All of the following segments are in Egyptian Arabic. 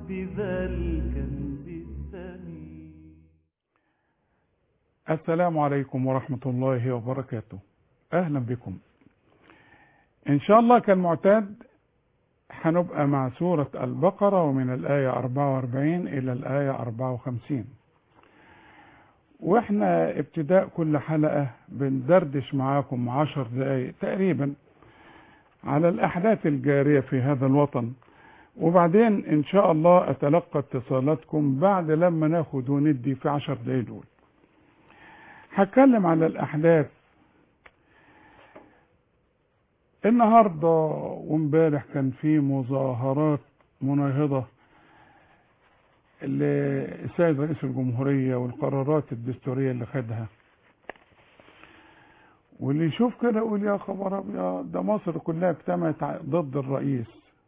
بذا الكنز الثمين السلام عليكم ورحمة الله وبركاته أهلا بكم إن شاء الله كالمعتاد هنبقى مع سورة البقرة ومن الآية 44 إلى الآية 54 وإحنا ابتداء كل حلقة بندردش معاكم عشر دقايق تقريبا على الأحداث الجارية في هذا الوطن وبعدين إن شاء الله أتلقى اتصالاتكم بعد لما ناخد وندي في عشر دقايق دول هتكلم على الأحداث النهارده وامبارح كان في مظاهرات مناهضة للسيد رئيس الجمهورية والقرارات الدستورية اللي خدها واللي يشوف كده يقول يا خبر ابيض ده مصر كلها اجتمعت ضد الرئيس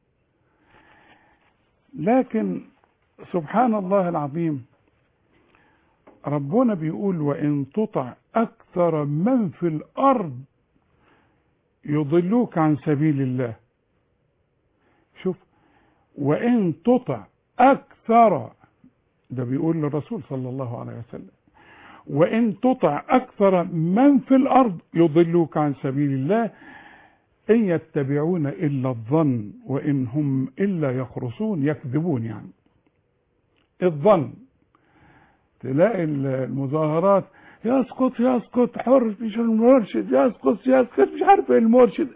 لكن سبحان الله العظيم ربنا بيقول وإن تطع أكثر من في الأرض يضلوك عن سبيل الله شوف وإن تطع أكثر ده بيقول للرسول صلى الله عليه وسلم وإن تطع أكثر من في الأرض يضلوك عن سبيل الله إن يتبعون إلا الظن وإن هم إلا يخرصون يكذبون يعني الظن تلاقي المظاهرات يسقط يسقط حر مش المرشد يسقط يسقط مش عارف ايه المرشد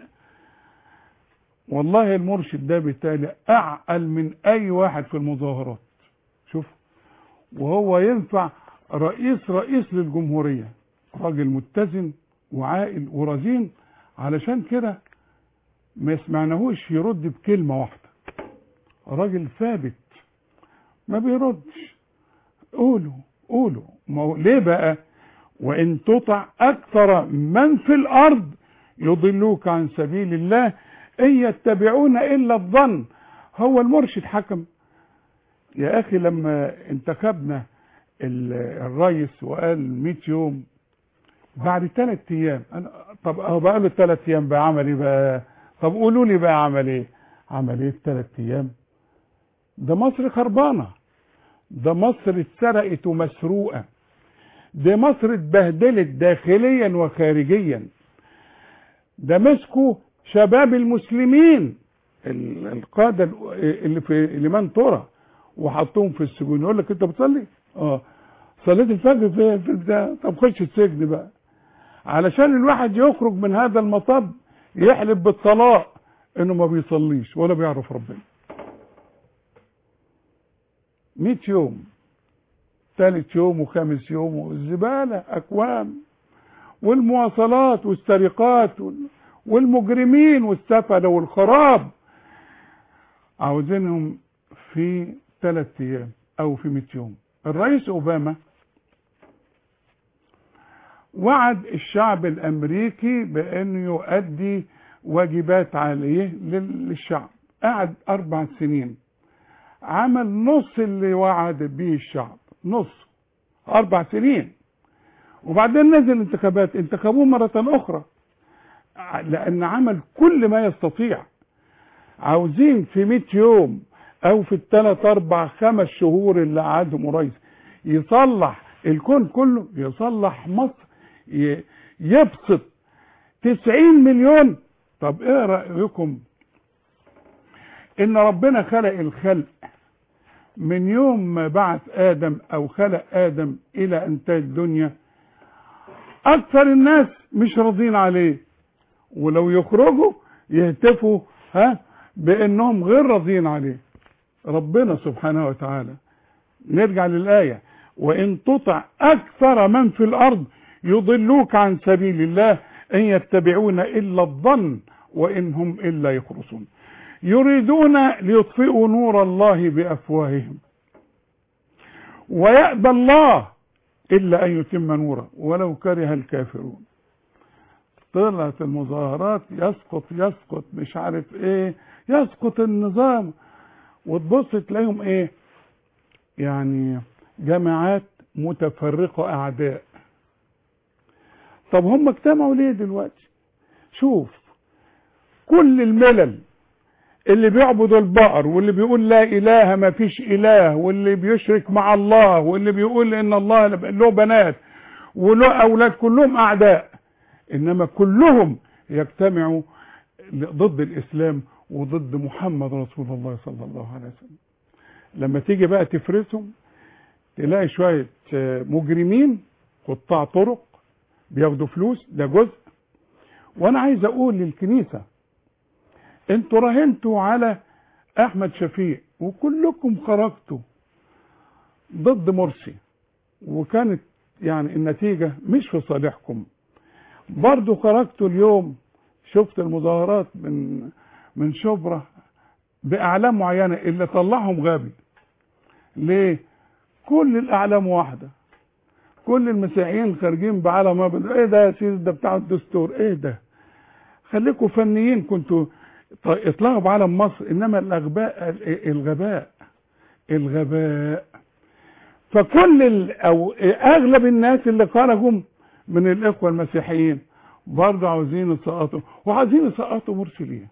والله المرشد ده بالتالي اعقل من اي واحد في المظاهرات شوف وهو ينفع رئيس رئيس للجمهورية راجل متزن وعاقل ورزين علشان كده ما سمعناهوش يرد بكلمة واحدة راجل ثابت ما بيردش قولوا قولوا ما هو ليه بقى وإن تطع أكثر من في الأرض يضلوك عن سبيل الله إن يتبعون إلا الظن هو المرشد حكم يا أخي لما انتخبنا الرئيس وقال 100 يوم بعد ثلاث أيام أنا طب أهو بقى له ثلاث أيام بقى عمل إيه بقى طب قولوا لي بقى عمل إيه عمل إيه في ثلاث أيام ده مصر خربانة ده مصر اتسرقت ومسروقة ده مصر اتبهدلت داخليا وخارجيا ده مسكوا شباب المسلمين القادة اللي في لمن ترى وحطوهم في السجون يقول لك انت بتصلي اه صليت الفجر في في البتاع طب خش السجن بقى علشان الواحد يخرج من هذا المطب يحلف بالطلاق انه ما بيصليش ولا بيعرف ربنا 100 يوم ثالث يوم وخامس يوم والزبالة أكوام والمواصلات والسرقات والمجرمين والسفلة والخراب عاوزينهم في ثلاث أيام أو في 100 يوم الرئيس أوباما وعد الشعب الأمريكي بأنه يؤدي واجبات عليه للشعب قعد أربع سنين عمل نص اللي وعد به الشعب نص أربع سنين وبعدين نزل انتخابات انتخبوه مرة أخرى لأن عمل كل ما يستطيع عاوزين في 100 يوم أو في الثلاث أربع خمس شهور اللي قعدهم رئيس يصلح الكون كله يصلح مصر يبسط 90 مليون طب ايه رأيكم ان ربنا خلق الخلق من يوم ما بعث آدم أو خلق آدم إلى انتهى الدنيا أكثر الناس مش راضين عليه ولو يخرجوا يهتفوا ها بأنهم غير راضين عليه ربنا سبحانه وتعالى نرجع للآية وإن تطع أكثر من في الأرض يضلوك عن سبيل الله إن يتبعون إلا الظن وإن هم إلا يخرصون يريدون ليطفئوا نور الله بأفواههم ويأبى الله إلا أن يتم نوره ولو كره الكافرون طلعت المظاهرات يسقط يسقط مش عارف ايه يسقط النظام وتبص تلاقيهم ايه يعني جماعات متفرقة اعداء طب هم اجتمعوا ليه دلوقتي شوف كل الملل اللي بيعبد البقر واللي بيقول لا اله ما فيش اله واللي بيشرك مع الله واللي بيقول ان الله له بنات وله اولاد كلهم اعداء انما كلهم يجتمعوا ضد الاسلام وضد محمد رسول الله صلى الله عليه وسلم لما تيجي بقى تفرسهم تلاقي شوية مجرمين قطاع طرق بياخدوا فلوس ده جزء وانا عايز اقول للكنيسة انتوا راهنتوا على احمد شفيق وكلكم خرجتوا ضد مرسي وكانت يعني النتيجة مش في صالحكم برضو خرجتوا اليوم شفت المظاهرات من من شبرا باعلام معينة اللي طلعهم غبي ليه كل الاعلام واحدة كل المسيحيين خارجين بعلم ابيض ايه ده يا سيدي ده بتاع الدستور ايه ده خليكم فنيين كنتوا اطلعوا بعلم مصر انما الاغباء الغباء الغباء فكل ال او اغلب الناس اللي خرجوا من الاخوه المسيحيين برضه عاوزين يسقطوا وعايزين يسقطوا مرسي ليه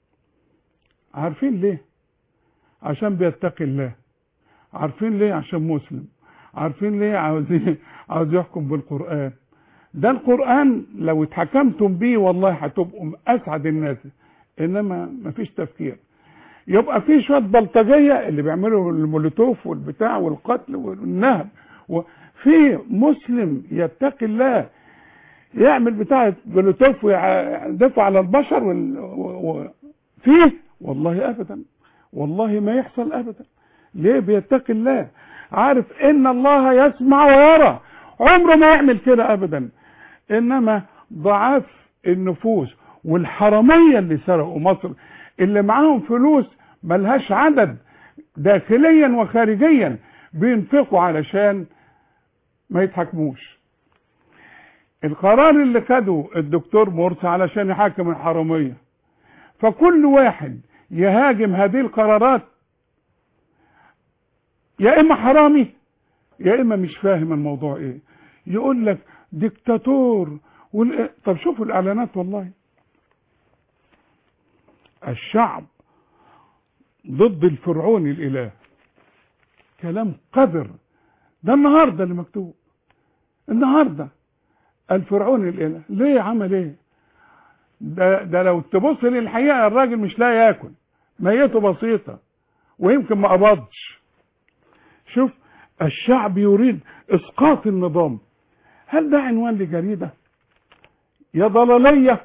عارفين ليه عشان بيتقي الله عارفين ليه عشان مسلم عارفين ليه عاوزين عاوز يحكم بالقران ده القران لو اتحكمتم بيه والله هتبقوا اسعد الناس انما مفيش تفكير يبقى في شويه بلطجيه اللي بيعملوا المولوتوف والبتاع والقتل والنهب وفي مسلم يتقي الله يعمل بتاع بلوتوف ويدافع على البشر وال... و... فيه والله ابدا والله ما يحصل ابدا ليه بيتقي الله عارف ان الله يسمع ويرى عمره ما يعمل كده ابدا انما ضعاف النفوس والحراميه اللي سرقوا مصر اللي معاهم فلوس ملهاش عدد داخليا وخارجيا بينفقوا علشان ما يتحكموش القرار اللي خده الدكتور مرسي علشان يحاكم الحراميه فكل واحد يهاجم هذه القرارات يا اما حرامي يا اما مش فاهم الموضوع ايه يقول لك ديكتاتور وال... طب شوفوا الاعلانات والله الشعب ضد الفرعون الاله كلام قذر ده النهارده اللي مكتوب النهارده الفرعون الاله ليه عمل ايه ده, ده لو تبص للحقيقه الراجل مش لاقي ياكل ميته بسيطه ويمكن ما قبضش شوف الشعب يريد اسقاط النظام هل ده عنوان لجريده يا ضلاليه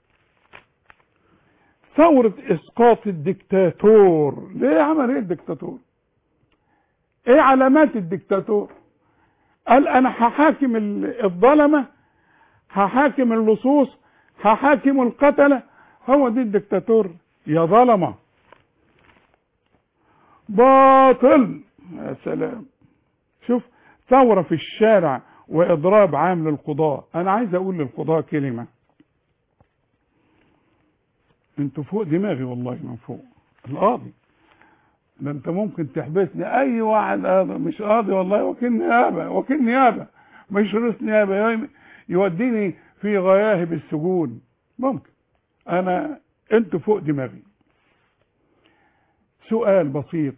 ثورة اسقاط الدكتاتور ليه عمل ايه الدكتاتور ايه علامات الدكتاتور قال انا هحاكم الظلمه هحاكم اللصوص هحاكم القتله هو دي الدكتاتور يا ظلمه باطل يا سلام شوف ثوره في الشارع واضراب عام للقضاء انا عايز اقول للقضاء كلمه انتوا فوق دماغي والله من فوق القاضي ده انت ممكن تحبسني اي واحد قاضي مش قاضي والله وكيل نيابه وكيل نيابه مش رئيس نيابه يوديني في غياهب السجون ممكن انا انتوا فوق دماغي سؤال بسيط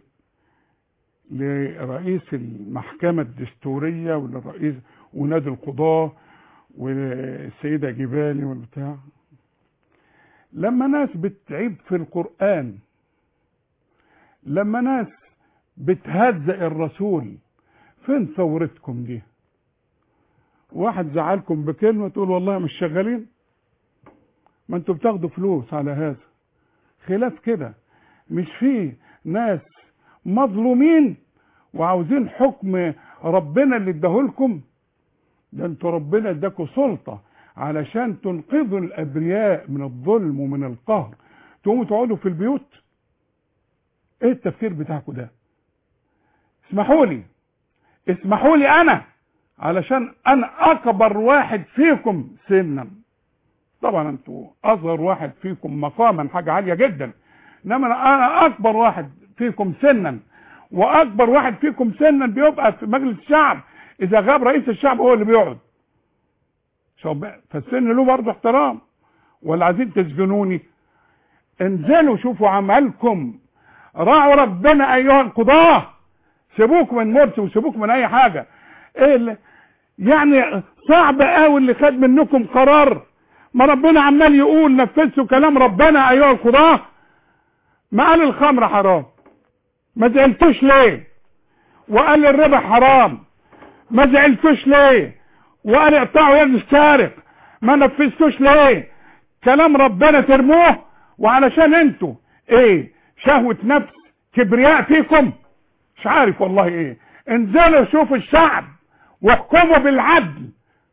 لرئيس المحكمة الدستورية وللرئيس ونادي القضاة والسيدة جبالي والبتاع لما ناس بتعيب في القرآن لما ناس بتهزأ الرسول فين ثورتكم دي واحد زعلكم بكلمة تقول والله مش شغالين ما انتوا بتاخدوا فلوس على هذا خلاف كده مش في ناس مظلومين وعاوزين حكم ربنا اللي اداهولكم ده انتوا ربنا اداكوا سلطة علشان تنقذوا الابرياء من الظلم ومن القهر تقوموا تقعدوا في البيوت ايه التفكير بتاعكم ده اسمحوا لي اسمحوا لي انا علشان انا اكبر واحد فيكم سنا طبعا انتوا اصغر واحد فيكم مقاما حاجه عاليه جدا انما انا اكبر واحد فيكم سنا واكبر واحد فيكم سنا بيبقى في مجلس الشعب اذا غاب رئيس الشعب هو اللي بيقعد فالسن له برضه احترام ولا عايزين تسجنوني انزلوا شوفوا عملكم راعوا ربنا ايها القضاة سيبوك من مرسي وسيبوك من اي حاجة ايه اللي يعني صعب قوي اللي خد منكم قرار ما ربنا عمال يقول نفذوا كلام ربنا ايها القضاة ما قال الخمر حرام ما زعلتوش ليه وقال الربا حرام ما زعلتوش ليه وقال اقطعوا يد السارق ما نفذتوش ليه كلام ربنا ترموه وعلشان انتوا ايه شهوة نفس كبرياء فيكم مش عارف والله ايه انزلوا شوفوا الشعب واحكموا بالعدل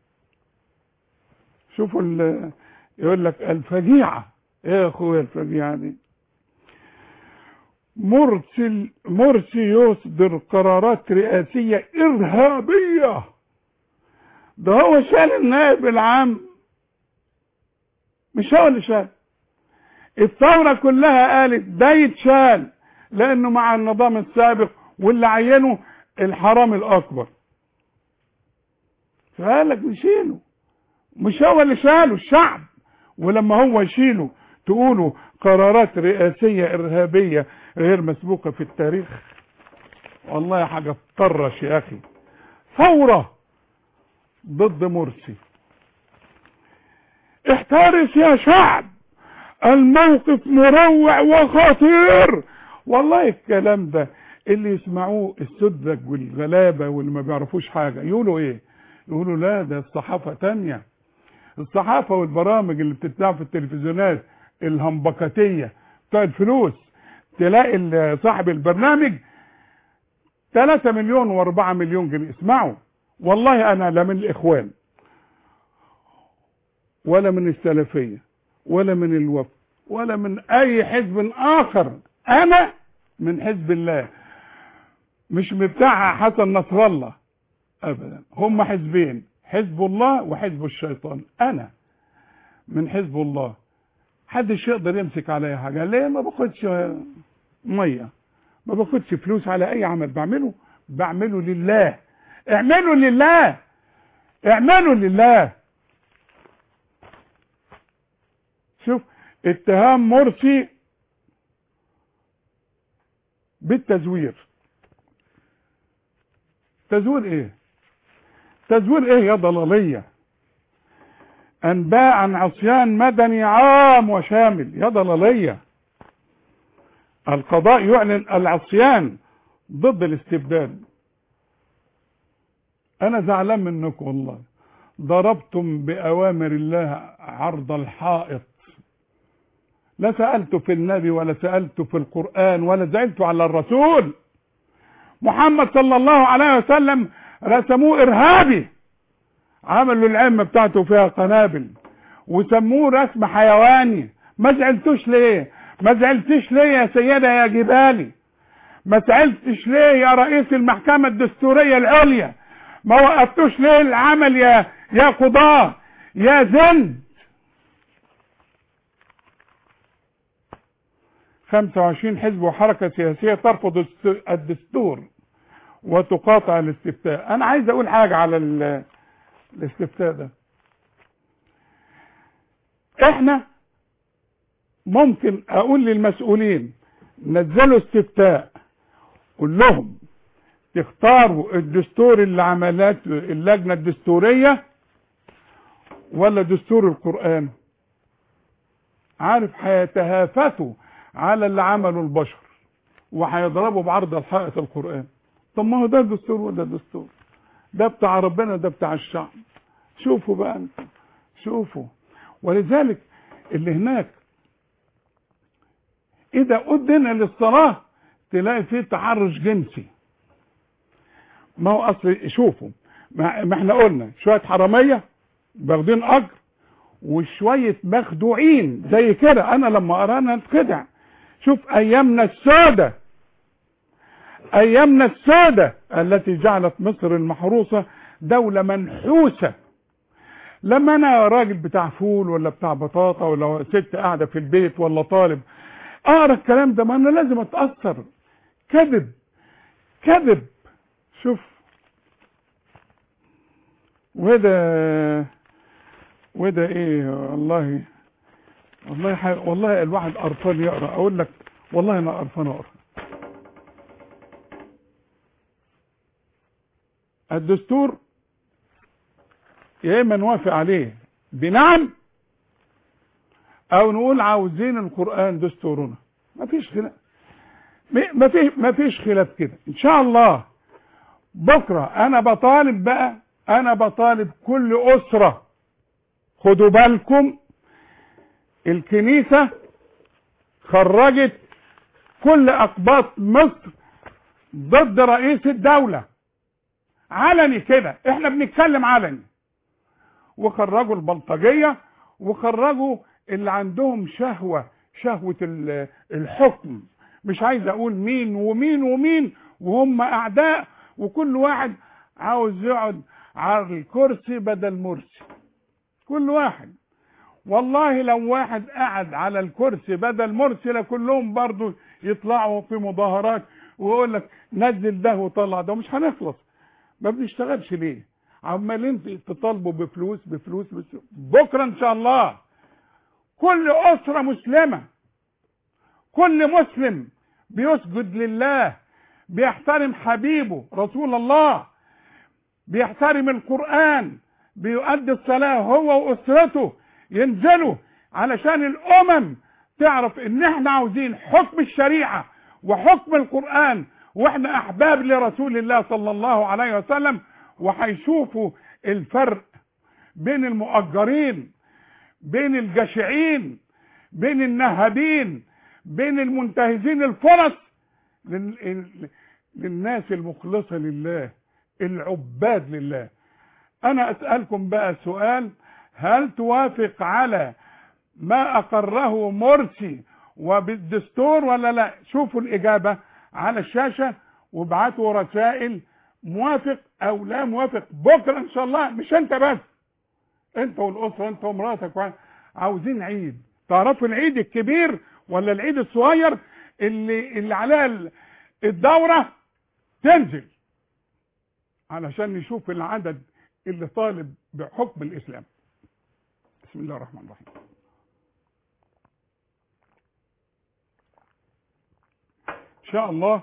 شوفوا ال- يقول لك الفجيعة ايه يا اخويا الفجيعة دي مرسي مرسي يصدر قرارات رئاسية ارهابية ده هو شال النائب العام مش هو اللي شال الثورة كلها قالت ده يتشال لانه مع النظام السابق واللي عينه الحرام الاكبر فقال لك نشيله مش هو اللي شاله الشعب ولما هو يشيله تقولوا قرارات رئاسية إرهابية غير مسبوقة في التاريخ والله حاجة تطرش يا أخي ثورة ضد مرسي احترس يا شعب الموقف مروع وخطير والله الكلام ده اللي يسمعوه السذج والغلابة واللي ما بيعرفوش حاجة يقولوا ايه يقولوا لا ده الصحافة تانية الصحافة والبرامج اللي بتتذاع في التلفزيونات الهمبكاتية بتاع الفلوس تلاقي ال- صاحب البرنامج 3 مليون و4 مليون جنيه اسمعوا والله انا لا من الاخوان ولا من السلفية ولا من الوفد ولا من اي حزب اخر انا من حزب الله مش بتاع حسن نصر الله ابدا هم حزبين حزب الله وحزب الشيطان انا من حزب الله حدش يقدر يمسك عليا حاجه ليه ما باخدش ميه ما باخدش فلوس على اي عمل بعمله بعمله لله اعملوا لله اعملوا لله شوف اتهام مرسي بالتزوير تزوير ايه تزوير ايه يا ضلالية انباء عن عصيان مدني عام وشامل يا ضلالية القضاء يعلن العصيان ضد الاستبداد انا زعلان منكم والله ضربتم باوامر الله عرض الحائط لا سألت في النبي ولا سألت في القرآن ولا زعلت على الرسول محمد صلى الله عليه وسلم رسموه إرهابي عملوا العمة بتاعته فيها قنابل وسموه رسم حيواني ما زعلتوش ليه ما زعلتش ليه يا سيدة يا جبالي ما زعلتش ليه يا رئيس المحكمة الدستورية العليا ما وقفتوش ليه العمل يا يا قضاة يا زند 25 حزب وحركة سياسية ترفض الس- الدستور وتقاطع الاستفتاء انا عايز اقول حاجة على ال- الاستفتاء ده احنا ممكن اقول للمسؤولين نزلوا استفتاء قول لهم تختاروا الدستور اللي عملته اللجنة الدستورية ولا دستور القرآن عارف هيتهافتوا على اللي عمله البشر وهيضربوا بعرض الحائط القرآن طب ما هو ده دستور وده دستور ده بتاع ربنا ده بتاع الشعب شوفوا بقى انتوا شوفوا ولذلك اللي هناك اذا اذن للصلاة تلاقي فيه تحرش جنسي ما هو اصل شوفوا ما ما احنا قلنا شوية حرامية باخدين اجر وشوية مخدوعين زي كده انا لما قرانا اتخدع شوف ايامنا السودة ايامنا السودة التي جعلت مصر المحروسة دولة منحوسة لما انا راجل بتاع فول ولا بتاع بطاطا ولا ست قاعدة في البيت ولا طالب اقرا الكلام ده ما انا لازم اتأثر كذب كذب شوف وده وده ايه والله والله ح... والله الواحد قرفان يقرا اقول لك والله انا قرفان اقرا الدستور يا اما نوافق عليه بنعم او نقول عاوزين القران دستورنا ما فيش خلاف ما فيش ما فيش خلاف كده ان شاء الله بكره انا بطالب بقى انا بطالب كل اسره خدوا بالكم الكنيسة خرجت كل أقباط مصر ضد رئيس الدولة علني كده احنا بنتكلم علني وخرجوا البلطجية وخرجوا اللي عندهم شهوة شهوة ال- الحكم مش عايز اقول مين ومين ومين وهم اعداء وكل واحد عاوز يقعد على الكرسي بدل مرسي كل واحد والله لو واحد قعد على الكرسي بدل مرسي لكلهم برضو يطلعوا في مظاهرات ويقول لك نزل ده وطلع ده مش هنخلص ما بنشتغلش ليه عمالين تطالبوا بفلوس بفلوس بفلوس بكره ان شاء الله كل اسره مسلمه كل مسلم بيسجد لله بيحترم حبيبه رسول الله بيحترم القرآن بيؤدي الصلاة هو وأسرته ينزلوا علشان الأمم تعرف إن إحنا عاوزين حكم الشريعة وحكم القرآن وإحنا أحباب لرسول الله صلى الله عليه وسلم وهيشوفوا الفرق بين المؤجرين بين الجشعين بين النهبين بين المنتهزين الفرص لل- للناس المخلصة لله العباد لله انا اسألكم بقى سؤال هل توافق على ما اقره مرسي وبالدستور ولا لا شوفوا الاجابة على الشاشة وابعتوا رسائل موافق او لا موافق بكرة ان شاء الله مش انت بس انت والاسرة انت ومراتك وع- عاوزين عيد تعرفوا العيد الكبير ولا العيد الصغير اللي اللي عليها ال- الدورة تنزل علشان نشوف العدد اللي طالب بحكم الاسلام بسم الله الرحمن الرحيم ان شاء الله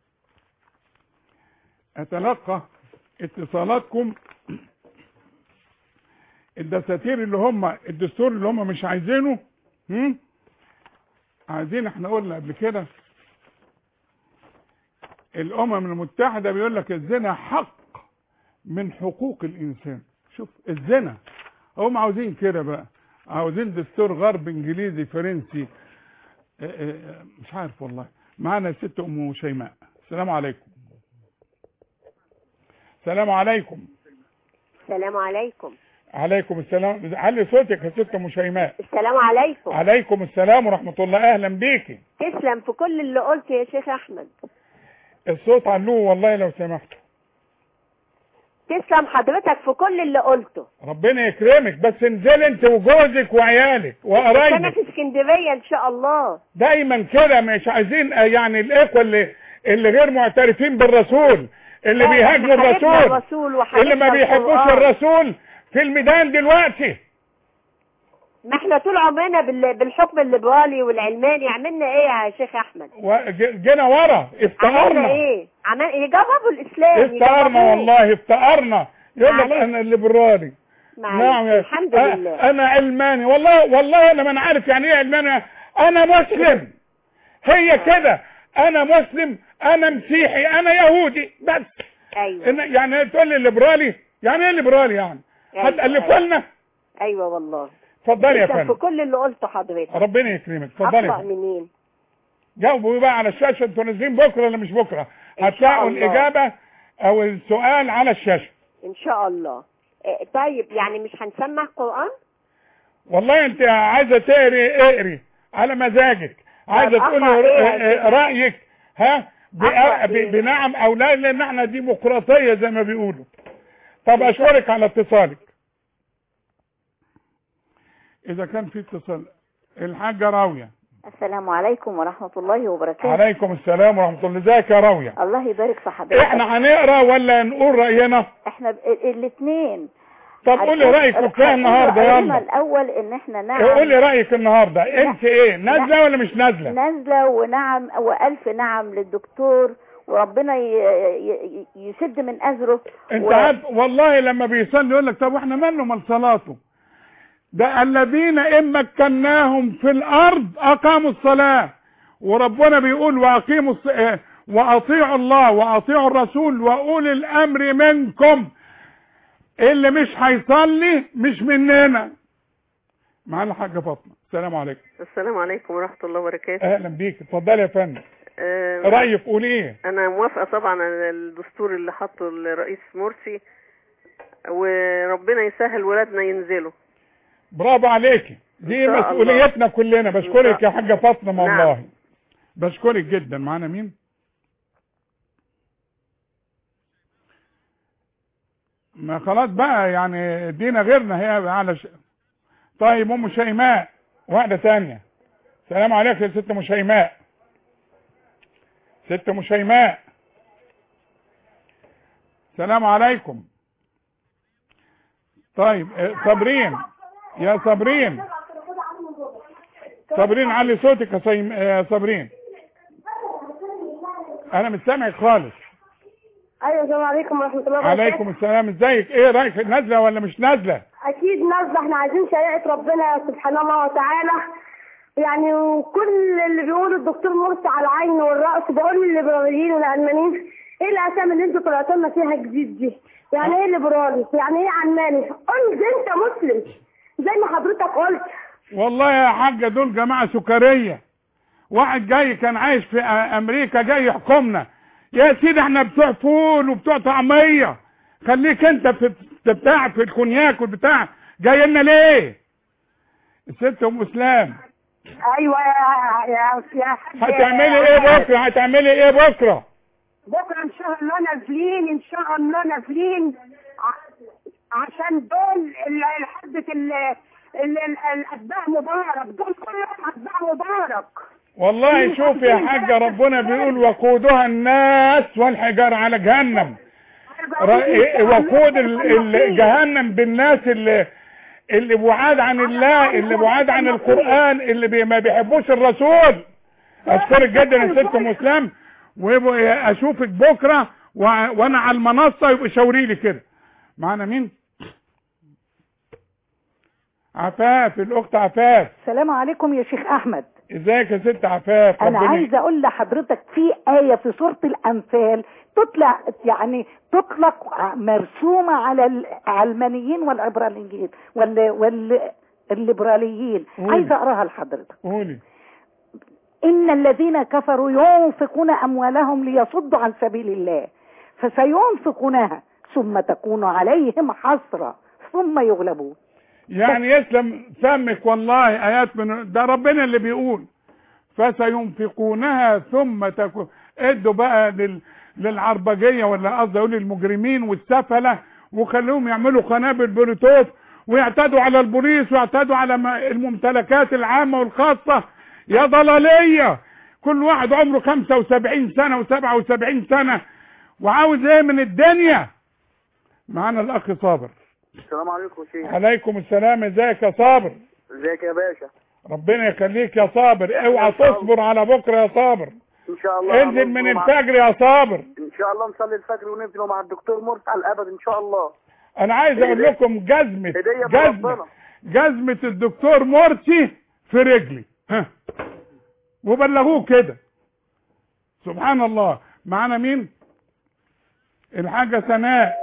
اتلقى اتصالاتكم الدساتير اللي هم الدستور اللي هم مش عايزينه هم؟ عايزين احنا قلنا قبل كده الامم المتحده بيقول لك الزنا حق من حقوق الانسان شوف الزنا هم عاوزين كده بقى عاوزين دستور غرب انجليزي فرنسي اه، اه، مش عارف والله معانا ست ام شيماء السلام عليكم السلام عليكم السلام عليكم عليكم السلام علي صوتك يا ست ام شيماء السلام عليكم عليكم السلام ورحمه الله اهلا بيكي تسلم في كل اللي قلته يا شيخ احمد الصوت علوه والله لو سمحتوا تسلم حضرتك في كل اللي قلته ربنا يكرمك بس انزل انت وجوزك وعيالك بس انا وقرايبك في اسكندريه ان شاء الله دايما كده مش عايزين آه، يعني الاخوه اللي اللي غير معترفين بالرسول اللي لا، بيهاجموا إحنا حبيبنا الرسول الرسول وحبيبنا اللي ما بيحبوش القرآن. الرسول في الميدان دلوقتي ما احنا طول عمرنا بال- بالحكم الليبرالي والعلماني عملنا ايه يا شيخ احمد وج- جينا ورا عملنا افتقرنا ايه عمل يجربوا الاسلام افتقرنا يجربوه. والله افتقرنا يقول لك معلش. انا ليبرالي معلش، نعم يا الحمد أ- لله انا علماني والله والله انا ما انا عارف يعني ايه علماني انا مسلم هي كده انا مسلم انا مسيحي انا يهودي بس ايوه إن- يعني تقول لي ليبرالي يعني ايه ليبرالي يعني أيوة، هتألفوا أيوة. لنا ايوه والله اتفضلي يا تسلم في فندم كل اللي قلته حضرتك ربنا يكرمك اتفضلي يا اقرا فندم. منين جاوبوا بقى على الشاشه انتوا نازلين بكره ولا مش بكره إن شاء هتلاقوا الله. الاجابه او السؤال على الشاشه ان شاء الله إيه، طيب يعني مش هنسمع قرآن والله انت عايزه تقري اقري على مزاجك عايزه طب تقولي أقرأ إيه يا ر- شيخ؟ رايك ها ب- أقرأ ب- إيه؟ بنعم او لا لان احنا ديمقراطيه زي ما بيقولوا طب اشكرك على اتصالك اذا كان في اتصال الحاجه راويه السلام عليكم ورحمة الله وبركاته عليكم السلام ورحمه الله ازيك يا راويه الله يبارك في حضرتك احنا هنقرا ولا نقول راينا احنا ب... الاثنين طب قولي رايك في فيها النهارده قرينا يلا الاول ان احنا نعم قولي رايك النهارده انت ايه نازله ولا مش نازله نازله ونعم والف نعم للدكتور وربنا ي- ي- ي- يسد من اجره انت و- عارف والله لما بيصلي يقول لك طب واحنا مالنا مال صلاته ده الذين ان مكناهم في الارض اقاموا الصلاه وربنا بيقول واقيموا الص... اه، واطيعوا الله واطيعوا الرسول واولي الامر منكم اللي مش هيصلي مش مننا معانا الحاجه فاطمه السلام عليكم السلام عليكم ورحمة الله وبركاته اهلا بيك اتفضلي يا فندم آه، رايك قولي ايه أنا موافقة طبعا على الدستور اللي حطه الرئيس مرسي وربنا يسهل ولادنا ينزلوا برافو عليكي دي إن شاء الله. مسؤوليتنا كلنا بشكرك يا حاجه فاطمه نعم. والله بشكرك جدا معانا مين ما خلاص بقى يعني ادينا غيرنا هي على ش... طيب ام شيماء واحده ثانيه السلام عليكم يا ست ام شيماء ست ام شيماء السلام عليكم طيب اه، صابرين يا صابرين صابرين علي صوتك يا صيم- يا صابرين انا مش سامعك خالص ايوه السلام عليكم ورحمه الله وبركاته عليكم السلام ازيك ايه رايك نازله ولا مش نازله اكيد نازله احنا عايزين شريعه ربنا سبحانه الله وتعالى يعني وكل اللي بيقولوا الدكتور مرسي على العين والراس بقول للليبراليين والعلمانيين ايه الاسامي اللي انتوا طلعتوا لنا فيها جديد دي؟ يعني ايه ليبرالي؟ يعني ايه علماني؟ قول زي انت مسلم زي ما حضرتك قلت والله يا حاجه دول جماعه سكريه واحد جاي كان عايش في أ- امريكا جاي يحكمنا يا سيدي احنا بتوع فول وبتوع طعميه خليك انت في في بتاع في الكونياك والبتاع جاي لنا ليه الست ام اسلام ايوه يا يا يا هتعملي ايه بكره هتعملي ايه بكره بكره ان شاء الله نازلين ان شاء الله نازلين ع- عشان دول ال- حبة ال- ال- ال- الاتباع مبارك دول كلهم اتباع مبارك والله شوف يا حاجة ربنا بيقول وقودها الناس والحجار على جهنم ر- وقود ال- ال- جهنم بالناس اللي اللي بعاد عن الله اللي بعاد عن القرآن اللي بي ما بيحبوش الرسول اشكرك جدا يا ست مسلم واشوفك بكرة و- وانا على المنصة يبقى شاوري لي كده معانا مين عفاف الاخت عفاف السلام عليكم يا شيخ احمد ازيك يا ست عفاف انا ربنا عايزه اقول لحضرتك في ايه في سوره الانفال تطلع يعني تطلق ع- مرسومه على العلمانيين والعبرانيين وال وال الليبراليين قولي. عايزه اقراها لحضرتك قولي ان الذين كفروا ينفقون اموالهم ليصدوا عن سبيل الله فسينفقونها ثم تكون عليهم حسره ثم يغلبون يعني يسلم فمك والله ايات من ده ربنا اللي بيقول فسينفقونها ثم تكون ادوا بقى لل... للعربجيه ولا قصدي اقول المجرمين والسفله وخليهم يعملوا قنابل بلوتوث ويعتدوا على البوليس ويعتدوا على م- الممتلكات العامه والخاصه يا ضلاليه كل واحد عمره 75 سنه و77 سنه وعاوز ايه من الدنيا معانا الاخ صابر السلام عليكم يا شيخ عليكم السلام ازيك يا صابر ازيك يا باشا ربنا يخليك يا صابر اوعى تصبر على بكره يا صابر ان شاء الله انزل من هنصبر مع- الفجر يا صابر ان شاء الله نصلي الفجر وننزل مع الدكتور مرسي على الابد ان شاء الله انا عايز اقول لكم جزمه هديه من جزمه ربنا جزمه الدكتور مرسي في رجلي ها وبلغوه كده سبحان الله معانا مين الحاجه سناء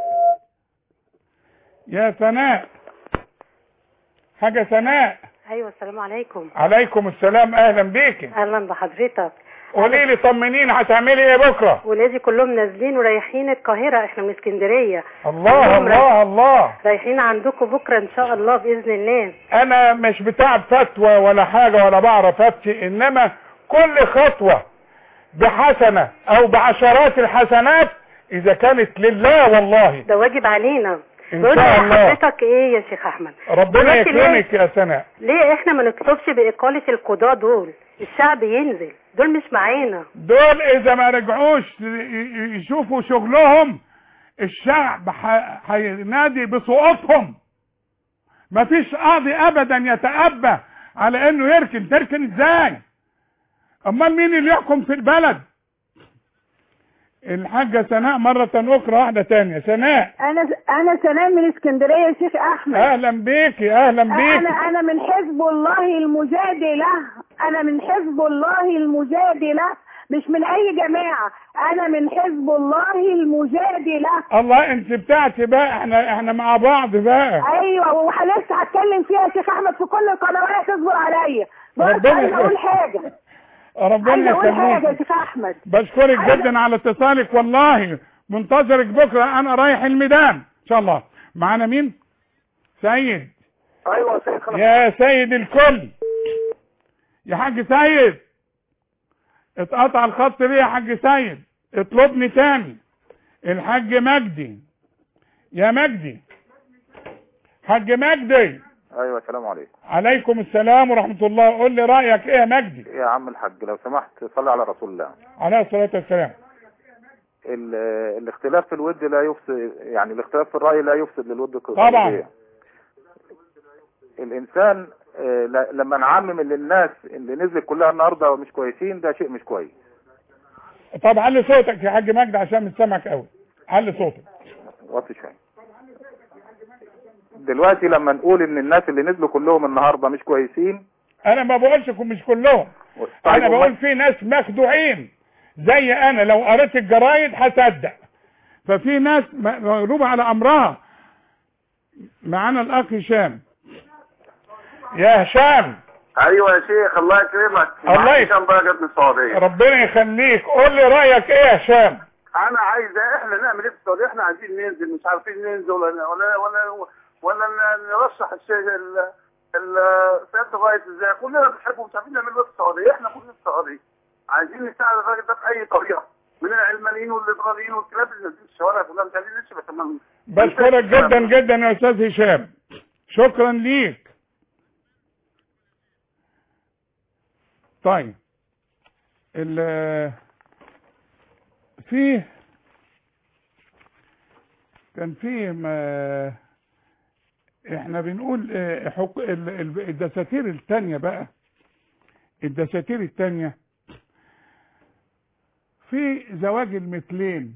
يا سناء حاجه سناء ايوه السلام عليكم عليكم السلام اهلا بيكي اهلا بحضرتك قولي لي طمنيني هتعملي ايه بكره ولادي كلهم نازلين ورايحين القاهره احنا من اسكندريه الله كلهم الله الله رايحين عندكم بكره ان شاء الله باذن الله انا مش بتاع فتوى ولا حاجة ولا بعرف افتي انما كل خطوة بحسنة او بعشرات الحسنات اذا كانت لله والله ده واجب علينا إن بقول شاء الله. لحضرتك ايه يا شيخ احمد ربنا دلوقتي ليه؟ يكرمك يا سناء ليه احنا ما نطلبش باقاله القضاه دول الشعب ينزل دول مش معانا دول اذا ما رجعوش ي- ي- يشوفوا شغلهم الشعب ح- هينادي بصوتهم مفيش قاضي ابدا يتأبى على انه يركن تركن ازاي امال مين اللي يحكم في البلد الحاجة سناء مرة اخرى واحدة تانية سناء انا انا سلام من اسكندريه يا شيخ احمد اهلا بيكي اهلا انا بيكي انا من حزب الله المجادله انا من حزب الله المجادله مش من اي جماعه انا من حزب الله المجادله الله انت بتاعتي بقى احنا احنا مع بعض بقى ايوه ولسه هتكلم فيها يا شيخ احمد في كل القنوات تصبر عليا بس ربنا عايزه اقول يخليك. حاجه ربنا عايزه اقول حاجه يا يخليك شيخ احمد بشكرك عايزة- جدا على اتصالك والله منتظرك بكرة انا رايح الميدان ان شاء الله معانا مين سيد ايوه يا سيد خلاص يا سيد الكل يا حاج سيد اتقطع الخط ليه يا حاج سيد اطلبني تاني الحاج مجدي يا مجدي حاج مجدي ايوه السلام عليكم عليكم السلام ورحمة الله قول لي رأيك ايه يا مجدي يا عم الحاج لو سمحت صلي على رسول الله عليه الصلاة والسلام ال- الاختلاف في الود لا يفسد يعني الاختلاف في الرأي لا يفسد للود طبعا. قضية. الانسان آه، ل- لما نعمم اللي الناس اللي نزلت كلها النهارده مش كويسين ده شيء مش كويس طب علي صوتك يا حاج مجدي عشان مش سامعك قوي علي صوتك وطي شويه دلوقتي لما نقول ان الناس اللي نزلوا كلهم النهارده مش كويسين انا ما بقولش كم- مش كلهم طيب انا بقول أمال- في ناس مخدوعين زي انا لو قريت الجرايد هصدق ففي ناس م- مغلوبة على امرها معانا الاخ هشام يا هشام ايوه يا شيخ الله يكرمك الله معاك يك- هشام بقى من السعوديه ربنا يخليك قول لي رايك ايه يا هشام انا عايز احنا نعمل ايه في السعوديه احنا عايزين ننزل مش عارفين ننزل ولا ولا ولا ولا ن- نرشح الشيخ ال ال- سياده الرئيس ازاي كلنا بنحبه مش عارفين نعمل ايه في السعوديه احنا كلنا في السعوديه عايزين نساعد الراجل ده باي طريقه من العلمانيين والليبراليين والكلاب اللي نازلين في الشوارع كلها مش عايزين نمشي بس ما- بشكرك جدا جدا يا استاذ هشام شكرا ليك طيب ال في كان في ما احنا بنقول اه، حق ال- ال- الدساتير التانية بقى الدساتير التانية في زواج المثلين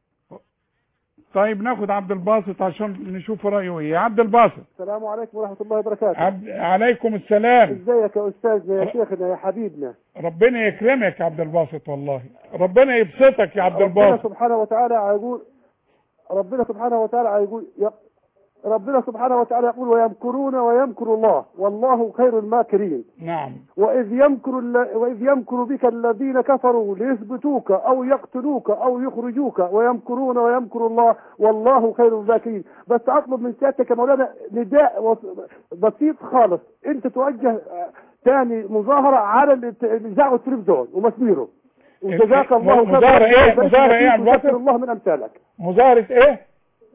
طيب ناخد عبد الباسط عشان نشوف رايه ايه يا عبد الباسط السلام عليكم ورحمة الله وبركاته عبد عليكم السلام ازيك يا استاذ يا شيخنا يا حبيبنا ربنا يكرمك يا عبد الباسط والله ربنا يبسطك يا عبد ربنا الباسط سبحانه وتعالى يقول ربنا سبحانه وتعالى يقول يق- ربنا سبحانه وتعالى يقول ويمكرون ويمكر الله والله خير الماكرين نعم وإذ يمكر الل- وإذ يمكر بك الذين كفروا ليثبتوك أو يقتلوك أو يخرجوك ويمكرون ويمكر الله والله خير الماكرين بس أطلب من سيادتك يا مولانا نداء وص- بسيط خالص أنت توجه آه، تاني مظاهرة على الت- الإذاعة والتلفزيون ومسميره وجزاك الله خير مظاهرة إيه؟ ويبارك مظاهرة إيه يا فيك عبد الباسط؟ ويكثر الله من أمثالك مظاهرة ايه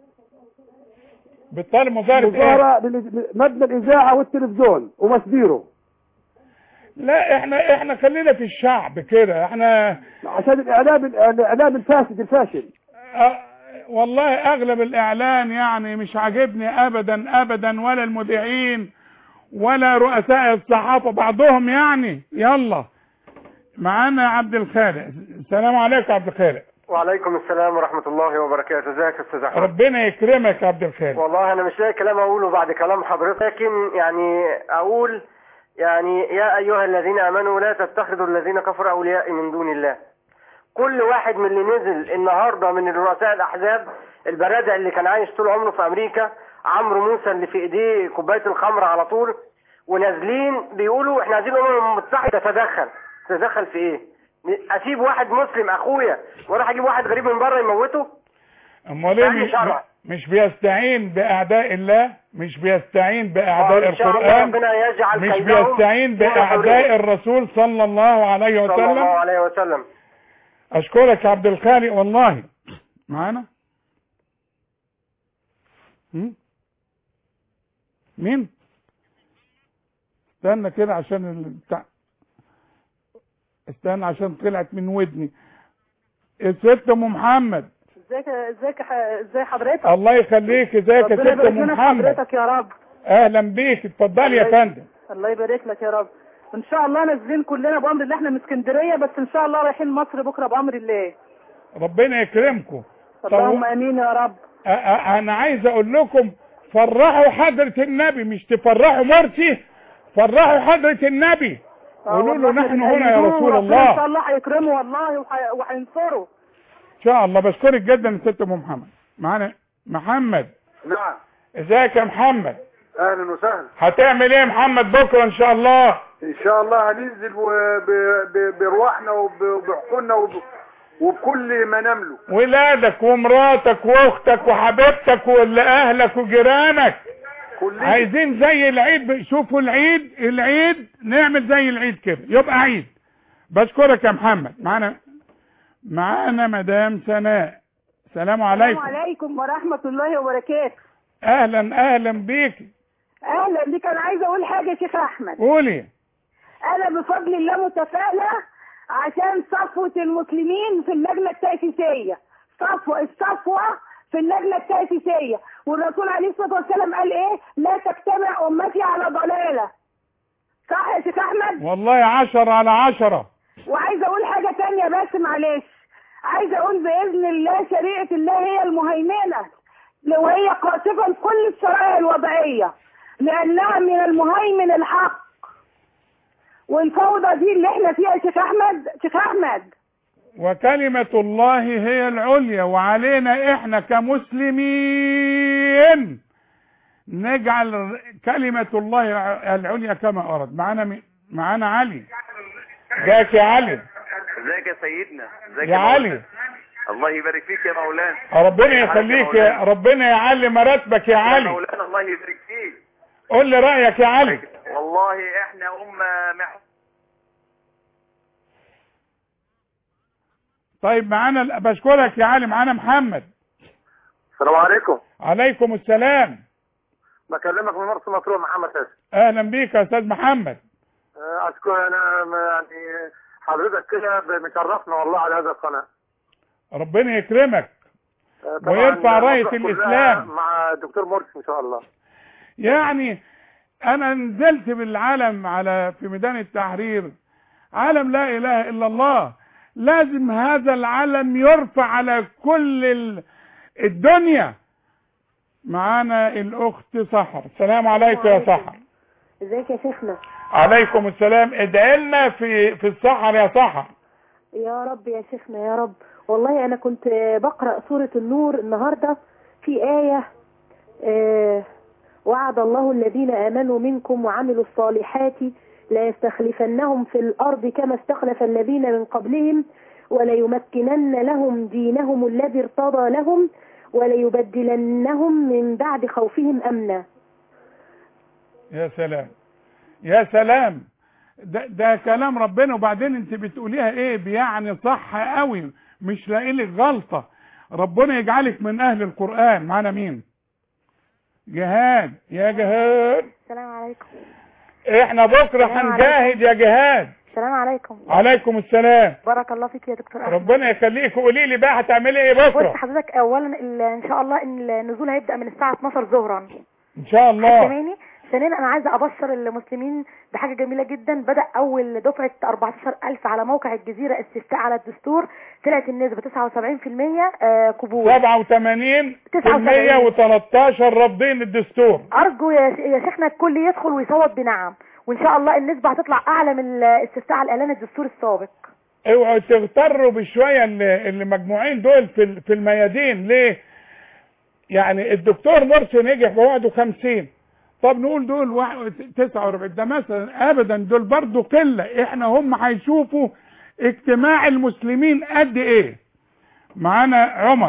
بالطالب مظاهرة ايه مظاهرة لل- مبنى الإذاعة والتلفزيون ومسبيره لا احنا احنا خلينا في الشعب كده احنا عشان الإعلام الإعلام الفاسد الفاشل اه والله اغلب الاعلان يعني مش عاجبني ابدا ابدا ولا المذيعين ولا رؤساء الصحافة بعضهم يعني يلا معانا عبد الخالق السلام عليكم يا عبد الخالق وعليكم السلام ورحمة الله وبركاته ازيك يا استاذ احمد ربنا يكرمك يا عبد الخالق والله انا مش لاقي كلام اقوله بعد كلام حضرتك لكن يعني اقول يعني يا ايها الذين امنوا لا تتخذوا الذين كفروا اولياء من دون الله كل واحد من اللي نزل النهارده من رؤساء الاحزاب البرادع اللي كان عايش طول عمره في امريكا عمرو موسى اللي في ايديه كوبايه الخمر على طول ونازلين بيقولوا احنا عايزين الامم المتحده تتدخل تتدخل في ايه؟ اسيب واحد مسلم اخويا واروح اجيب واحد غريب من بره يموته؟ امال ايه أي مش, شرع. مش بيستعين باعداء الله مش بيستعين باعداء إن شاء الله القرآن ربنا يجعل مش كيدهم بيستعين في باعداء نحورهم. الرسول صلى الله عليه صلى الله وسلم عليه وسلم اشكرك يا عبد الخالق والله معانا هم؟ مين استنى كده عشان ال- بتاع استنى عشان طلعت من ودني الست ام محمد ازيك ازيك ح- ازي حضرتك الله يخليك ازيك يا ربنا ست يبارك ام لنا في محمد حضرتك يا رب اهلا بيك اتفضلي يا فندم الله يبارك لك يا رب ان شاء الله نازلين كلنا بامر الله احنا من اسكندريه بس ان شاء الله رايحين مصر بكره بامر الله ربنا يكرمكم اللهم امين يا رب أ- أ- انا عايز اقول لكم فرحوا حضرة النبي مش تفرحوا مرسي فرحوا حضرة النبي قولوا له والله نحن هنا يا بنأيدوه رسول وربنا ان شاء الله الله هيكرمه والله وهي- وهينصره ان شاء الله بشكرك جدا يا ست ام محمد معانا محمد نعم ازيك يا محمد اهلا وسهلا هتعمل ايه يا محمد بكره ان شاء الله ان شاء الله هننزل و- ب- ب- برواحنا وب- وبحقولنا وب- وبكل ما نملك ولادك ومراتك واختك وحبيبتك واللي اهلك وجيرانك كلنا عايزين زي العيد شوفوا العيد العيد نعمل زي العيد كده يبقى عيد بشكرك يا محمد معانا معانا مدام سناء السلام عليكم السلام عليكم ورحمه الله وبركاته اهلا اهلا بيك اهلا بك انا عايزه اقول حاجه يا شيخ احمد قولي انا بفضل الله متفائله عشان صفوه المسلمين في اللجنه التاسيسيه صفوه الصفوه في اللجنه التاسيسيه والرسول عليه الصلاه والسلام قال ايه لا تجتمع امتي على ضلاله صح يا شيخ احمد والله عشرة على عشرة وعايزه اقول حاجه تانية بس معلش عايزه اقول باذن الله شريعه الله هي المهيمنه وهي قاصفه لكل الشرائع الوضعيه لانها من المهيمن الحق والفوضى دي اللي احنا فيها يا شيخ احمد شيخ احمد وكلمة الله هي العليا وعلينا احنا كمسلمين نجعل كلمة الله العليا كما أرد معانا مي- معانا علي ازيك يا علي ازيك يا سيدنا ازيك يا علي مولانا؟ الله يبارك فيك يا مولانا ربنا ازيك حضرتك يخليك يا يا ربنا يعلي مراتبك يا يا علي مولانا الله يبارك فيك قول لي رأيك يا علي والله احنا امه مح... طيب معانا بشكرك يا علي معانا محمد السلام عليكم عليكم السلام بكلمك من مرسى مطروح محمد حسن اهلا بيك يا استاذ محمد آه، اشكر انا م- يعني حضرتك كده مشرفنا والله على هذا القناه ربنا يكرمك آه، طبعاً ويرفع راية مصر كلها الإسلام. مع دكتور مرسي ان شاء الله يعني انا نزلت بالعلم على في ميدان التحرير علم لا اله الا الله لازم هذا العلم يرفع على كل ال- الدنيا معانا الاخت سحر السلام عليكم يا سحر ازيك يا شيخنا عليكم السلام ادعي لنا في في السحر يا سحر يا رب يا شيخنا يا رب والله انا كنت بقرا سوره النور النهارده في ايه آه، وعد الله الذين امنوا منكم وعملوا الصالحات لا يستخلفنهم في الارض كما استخلف الذين من قبلهم وليمكنن لهم دينهم الذي ارتضى لهم وليبدلنهم من بعد خوفهم امنا يا سلام يا سلام ده, ده كلام ربنا وبعدين انت بتقوليها ايه بيعني صح قوي مش لاقي لك غلطة ربنا يجعلك من اهل القرآن معانا مين جهاد يا جهاد السلام عليكم احنا بكرة السلام هنجاهد يا جهاد السلام عليكم عليكم السلام بارك الله فيك يا دكتور احمد ربنا يخليك قولي لي بقى هتعملي ايه بص بكرة حضرتك اولا ال- ان شاء الله ان النزول هيبدا من الساعه 12 ظهرا ان شاء الله سامعني ثانيا انا عايزه ابشر المسلمين بحاجه جميله جدا بدا اول دفعه 14000 على موقع الجزيره استفتاء على الدستور طلعت النسبه 79% آه، قبول 87 79. و13 رافضين الدستور ارجو يا ش- يا شيخنا الكل يدخل ويصوت بنعم وان شاء الله النسبه هتطلع اعلى من الاستفتاء على اعلان الدستور السابق اوعوا تغتروا بشويه اللي, اللي مجموعين دول في ال- في الميادين ليه؟ يعني الدكتور مرسي نجح بوعده 50 طب نقول دول واحد- 49 ده مثلا ابدا دول برضو قله احنا هم هيشوفوا اجتماع المسلمين قد ايه معانا عمر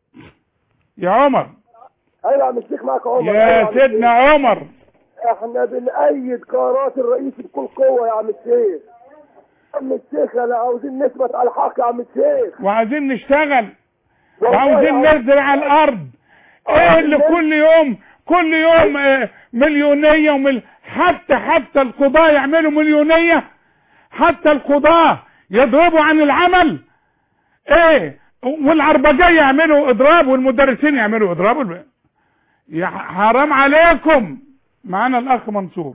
يا عمر ايوه يا عم الشيخ معاك عمر أيوة يا عم سيدنا الشيخ. عمر احنا بنأيد قرارات الرئيس بكل قوة يا عم الشيخ يا عم الشيخ انا عاوزين نثبت على الحق يا عم الشيخ وعايزين نشتغل والله وعاوزين يا عم. نزرع الارض ايه اللي كل يوم كل يوم آه، مليونية ومل حتى حتى القضاة يعملوا مليونية حتى القضاة يضربوا عن العمل ايه والعربجية يعملوا اضراب والمدرسين يعملوا اضراب يا حرام عليكم معانا الاخ منصور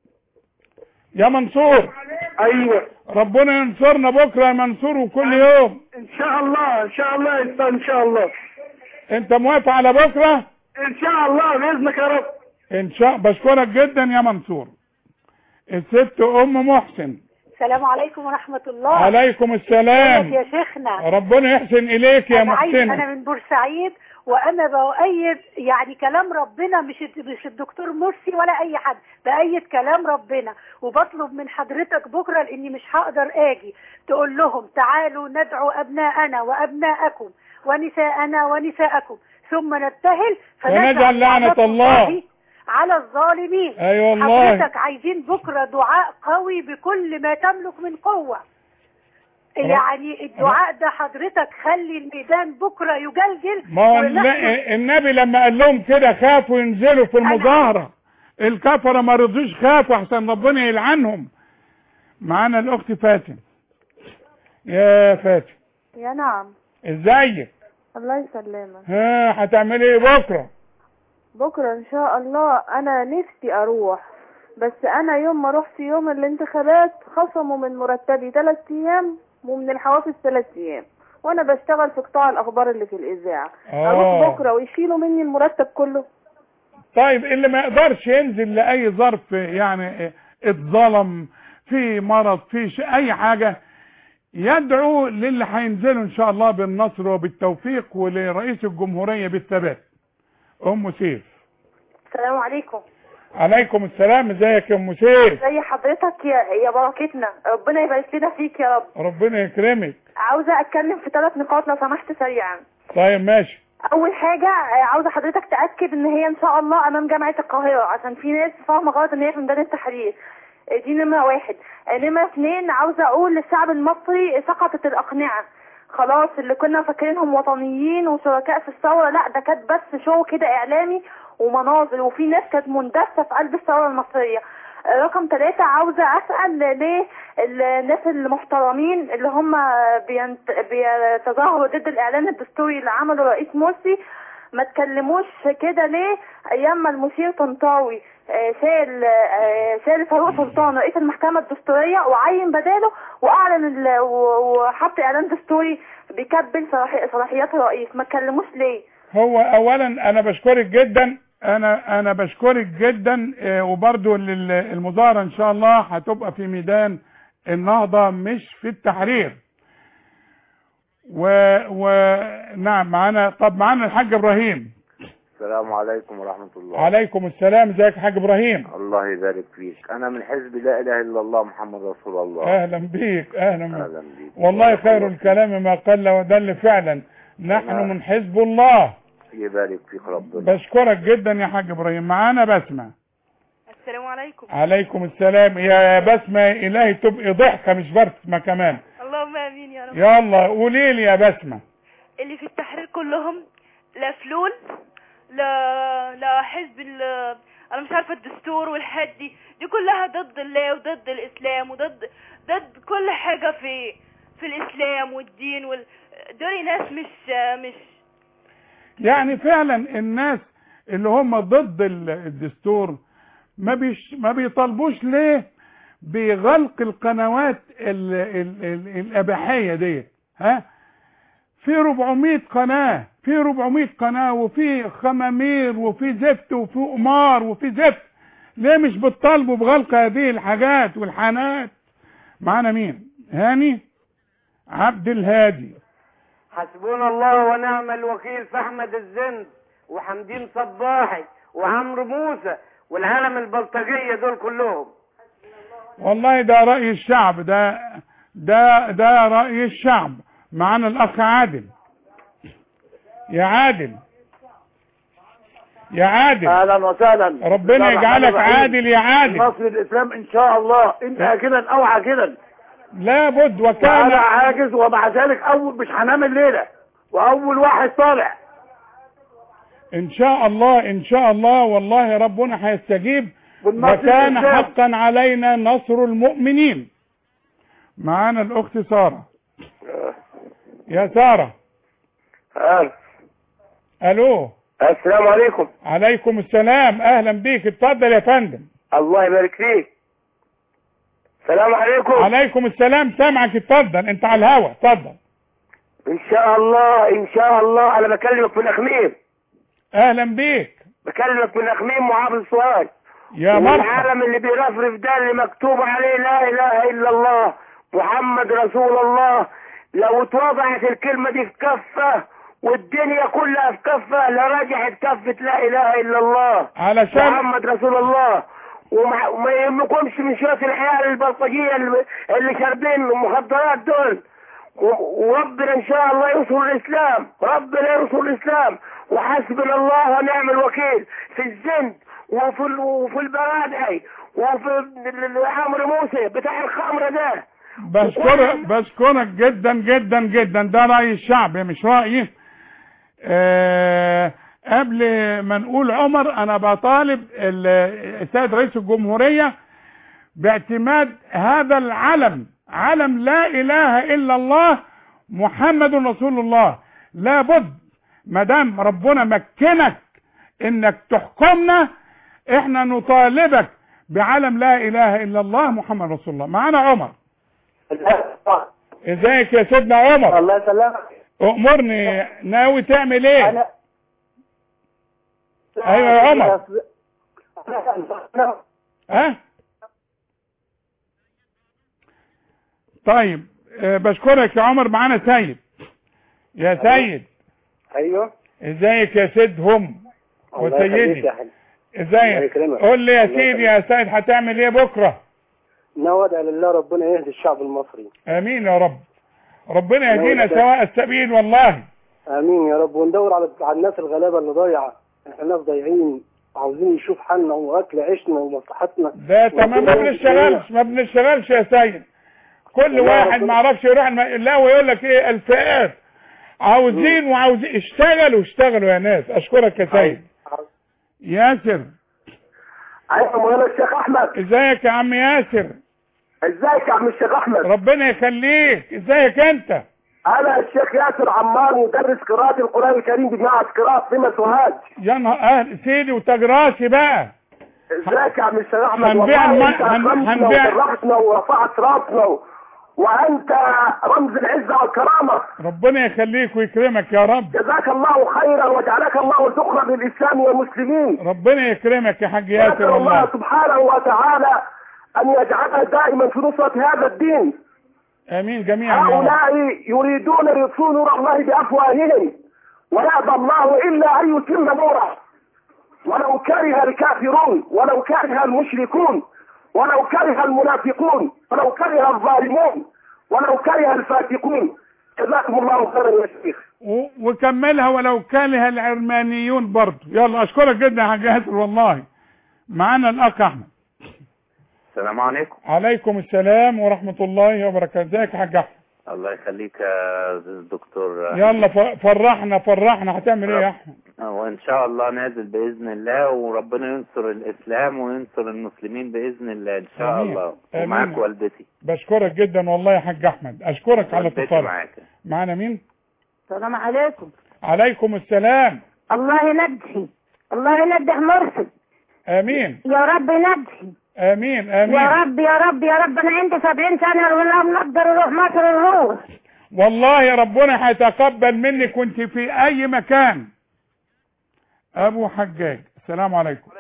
يا منصور ايوه ربنا ينصرنا بكره يا منصور وكل يوم ان شاء الله ان شاء الله يا أستاذ، ان شاء الله انت موافق على بكره ان شاء الله باذنك يا رب ان شاء بشكرك جدا يا منصور الست ام محسن السلام عليكم ورحمة الله عليكم السلام يا شيخنا ربنا يحسن اليك يا أنا عايز أنا محسنة من بورسعيد وأنا بأيد يعني كلام ربنا مش مش الدكتور مرسي ولا أي حد بأيد كلام ربنا وبطلب من حضرتك بكرة لأني مش هقدر آجي تقول لهم تعالوا ندعو أبناءنا وأبناءكم ونساءنا ونساءكم ثم نبتهل ونجعل لعنة الله على الظالمين أي والله. حضرتك عايزين بكرة دعاء قوي بكل ما تملك من قوة يعني الدعاء ده حضرتك خلي الميدان بكرة يجلجل ما هو ونحن- الن- النبي لما قال لهم كده خافوا ينزلوا في المظاهرة الكفرة ما رضوش خافوا احسن ربنا يلعنهم معانا الاخت فاتن يا فاتن يا نعم ازيك الله يسلمك ها هتعملي ايه بكره بكرة ان شاء الله انا نفسي اروح بس انا يوم ما رحت يوم الانتخابات خصموا من مرتبي ثلاث ايام ومن الحوافز ثلاث ايام وانا بشتغل في قطاع الاخبار اللي في الاذاعه آه. اروح بكره ويشيلوا مني المرتب كله طيب اللي ما يقدرش ينزل لأي ظرف يعني اتظلم في مرض في ش... أي حاجة يدعو للي هينزلوا إن شاء الله بالنصر وبالتوفيق ولرئيس الجمهورية بالثبات أم سيف السلام عليكم عليكم السلام ازيك يا أم سيف زي حضرتك يا يا بركتنا ربنا يبارك لنا فيك يا رب ربنا يكرمك عاوزه اتكلم في ثلاث نقاط لو سمحت سريعا طيب ماشي اول حاجه آه، عاوزه حضرتك تاكد ان هي ان شاء الله امام جامعه القاهره عشان في ناس فاهمه غلط ان هي في ميدان التحرير آه، دي نمره واحد آه، نمره اثنين عاوزه اقول للشعب المصري سقطت الاقنعه خلاص اللي كنا فاكرينهم وطنيين وشركاء في الثوره لا ده كانت بس شو كده اعلامي ومناظر وفي ناس كانت مندسه في قلب الثوره المصريه آه، رقم ثلاثة عاوزة أسأل ليه الناس المحترمين اللي هم بينت... بيتظاهروا ضد الإعلان الدستوري اللي عمله رئيس مرسي ما تكلموش كده ليه أيام ما المشير طنطاوي آه، شال آه، شال فاروق سلطان رئيس المحكمة الدستورية وعين بداله وأعلن ال... و- وحط إعلان دستوري بيكبل صلاحي... صلاحيات الرئيس ما تكلموش ليه هو اولا انا بشكرك جدا انا انا بشكرك جدا آه، وبرضو لل- المظاهره ان شاء الله هتبقى في ميدان النهضه مش في التحرير و, و... نعم معانا طب معانا الحاج ابراهيم السلام عليكم ورحمة الله عليكم السلام ازيك يا حاج ابراهيم الله يبارك فيك أنا من حزب لا إله إلا الله محمد رسول الله اهلا بيك اهلا بيك أهلا بيك والله خير الكلام ما قل ودل فعلا نحن نعم. من حزب الله يبارك فيك ربنا بشكرك جدا يا حاج ابراهيم معانا بسمه السلام عليكم عليكم السلام يا بسمة إلهي تبقي ضحكة مش بسمة كمان اللهم امين يا رب يلا قولي لي يا بسمة اللي في التحرير كلهم لا فلول لا لا حزب ال انا مش عارفه الدستور والحاجات دي دي كلها ضد الله وضد الاسلام وضد ضد كل حاجه في في الاسلام والدين وال دول ناس مش مش يعني فعلا الناس اللي هم ضد ال- الدستور ما بيش ما بيطالبوش ليه بغلق القنوات ال ال ال الاباحيه ديت ها في 400 قناه في 400 قناه وفي خمامير وفي زفت وفي قمار وفي زفت ليه مش بتطالبوا بغلق هذه الحاجات والحانات معانا مين هاني عبد الهادي حسبنا الله ونعم الوكيل في احمد الزند وحمدين صباحي وعمرو موسى والعالم البلطجيه دول كلهم والله ده رأي الشعب ده ده ده رأي الشعب معانا الأخ عادل يا عادل يا عادل اهلا وسهلا ربنا بسم الله يجعلك الرحمن الرحيم. عادل يا عادل نصر الاسلام ان شاء الله انت عاجلا او عاجلا لابد وانا وكان عاجز ومع ذلك اول مش هنام الليله واول واحد طالع إن شاء الله إن شاء الله والله ربنا هيستجيب والنصر وكان الإسلام. حقا علينا نصر المؤمنين معانا الأخت سارة يا سارة ألف ألو السلام عليكم عليكم السلام اهلا بيك اتفضل يا فندم الله يبارك فيك السلام عليكم عليكم السلام سامعك اتفضل انت على الهوا اتفضل ان شاء الله ان شاء الله انا بكلمك من اخميم اهلا بيك بكلمك من اخميم معاذ سؤال يا مرحبا والعالم اللي بيرفرف ده اللي مكتوب عليه لا اله الا الله محمد رسول الله لو اتوضعت الكلمة دي في كفة والدنيا كلها في كفة لرجعت كفة لا اله الا الله علشان محمد رسول الله وما وما يهمكمش من شوية العيال البلطجية اللي, اللي شاربين المخدرات دول و- وربنا ان شاء الله ينصر الاسلام ربنا ينصر الاسلام وحسبنا الله ونعم الوكيل في الزند وفي ال- وفي البرادعي وفي ال- ال- عمرو موسى بتاع الخمره ده بشكرك بشكرك جدا جدا جدا ده رأي الشعب مش رأيي آه قبل ما نقول عمر انا بطالب ال- السيد رئيس الجمهورية باعتماد هذا العلم علم لا اله الا الله محمد رسول الله لابد ما دام ربنا مكنك انك تحكمنا احنا نطالبك بعلم لا اله الا الله محمد رسول الله معانا عمر ازيك يا سيدنا عمر الله يسلمك امرني ناوي تعمل ايه انا ايوه يا عمر ها طيب آه، بشكرك يا عمر معانا سيد يا سيد ايوه ازيك يا سيد هم الله يخليك وسيدي يا حبيبي الله ازيك يكرمك. قول لي يا الله سيدي يا سيد هتعمل ايه بكره نود لله ربنا يهدي الشعب المصري امين يا رب ربنا يهدينا نعم. سواء السبيل والله امين يا رب وندور على على الناس الغلابه اللي ضايعه احنا ناس ضايعين عاوزين نشوف حالنا واكل عيشنا ومصلحتنا ده تمام ما بنشتغلش ما بنشتغلش يا سيد كل والله واحد ربنا- ما عرفش يروح الم... لا ويقول لك ايه الفئات عاوزين وعاوزين اشتغلوا اشتغلوا يا ناس اشكرك يا سيد ياسر ايوه مولانا الشيخ احمد ازيك يا عم ياسر ازيك يا عم الشيخ احمد ربنا يخليك ازيك انت انا الشيخ ياسر عمار مدرس قراءه القران الكريم بجامعه قراءه في سوهاج يا نهار أهل سيدي وتجراسي بقى ازيك يا عم الشيخ احمد هنبيع والله الم- انت هن- اكرمتنا هنبيع- وشرفتنا ورفعت راسنا و- وانت رمز العزه والكرامه ربنا يخليك ويكرمك يا رب جزاك الله خيرا وجعلك الله ذخرا للاسلام والمسلمين ربنا يكرمك يا حاج ياسر نسال الله والله سبحانه وتعالى ان يجعلنا دائما في نصره هذا الدين امين جميعا يا رب هؤلاء يريدون يطفئوا نور الله بافواههم ويأبى الله الا ان يتم نوره ولو كره الكافرون ولو كره المشركون ولو كره المنافقون ولو كره الظالمون ولو كره الفاسقون جزاكم الله خيرا يا شيخ و- وكملها ولو كره العلمانيون برضه يلا اشكرك جدا يا حاج ياسر والله معانا الاخ احمد السلام عليكم عليكم السلام ورحمة الله وبركاته ازيك يا حاج احمد الله يخليك يا دكتور يلا ف- فرحنا فرحنا هتعمل ايه يا احمد وان شاء الله نازل باذن الله وربنا ينصر الاسلام وينصر المسلمين باذن الله ان شاء آمين. الله آمين. ومعاك والدتي بشكرك جدا والله يا حاج احمد اشكرك على والدتي اتصالك معاك معانا مين السلام عليكم عليكم السلام الله ينجي الله ينجح مرسي امين يا رب ينجي امين امين يا رب يا رب يا رب انا عندي 70 سنه ولا بنقدر نروح مصر نروح والله ربنا هيتقبل منك وانت في اي مكان ابو حجاج السلام عليكم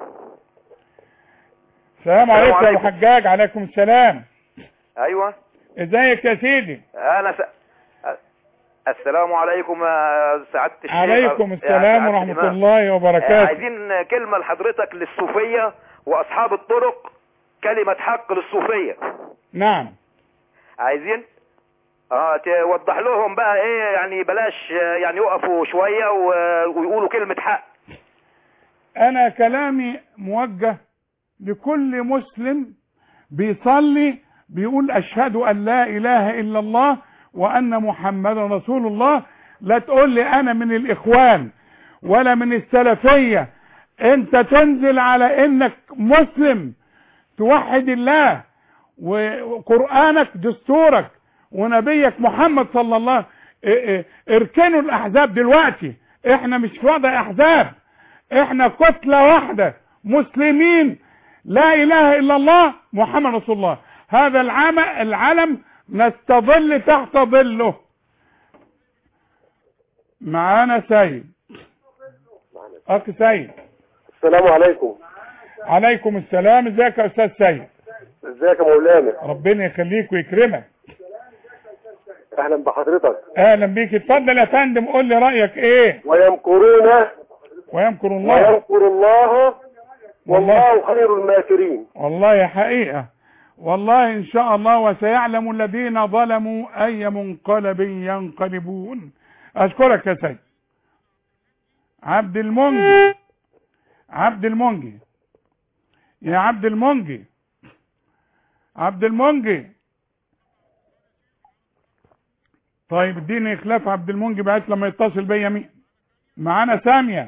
السلام عليكم يا ابو عليكم. حجاج عليكم السلام ايوه ازيك يا سيدي انا س... السلام عليكم يا سعاده الشيخ عليكم يا السلام سعادة ورحمة الإمام. الله آه، وبركاته عايزين كلمه لحضرتك للصوفيه واصحاب الطرق كلمه حق للصوفيه نعم عايزين اه توضح لهم بقى ايه يعني بلاش آه، يعني يقفوا شويه و- ويقولوا كلمه حق انا كلامي موجه لكل مسلم بيصلي بيقول اشهد ان لا اله الا الله وان محمدا رسول الله لا تقول لي انا من الاخوان ولا من السلفية انت تنزل على انك مسلم توحد الله وقرآنك دستورك ونبيك محمد صلى الله اه اه اركنوا الاحزاب دلوقتي احنا مش في وضع احزاب احنا كتلة واحدة مسلمين لا اله الا الله محمد رسول الله هذا العام العلم نستظل تحت ظله معانا سيد اخ سيد السلام عليكم عليكم السلام ازيك يا استاذ سيد ازيك يا مولانا ربنا يخليك ويكرمك اهلا بحضرتك اهلا بيك اتفضل يا فندم قول لي رايك ايه ويمكرون ويمكر الله ويمكر الله والله خير الماكرين والله حقيقة والله إن شاء الله وسيعلم الذين ظلموا أي منقلب ينقلبون أشكرك يا سيد عبد المنجي عبد المنجي يا عبد المنجي عبد المنجي طيب اديني خلاف عبد المنجي بعت لما يتصل بيا مين معانا سامية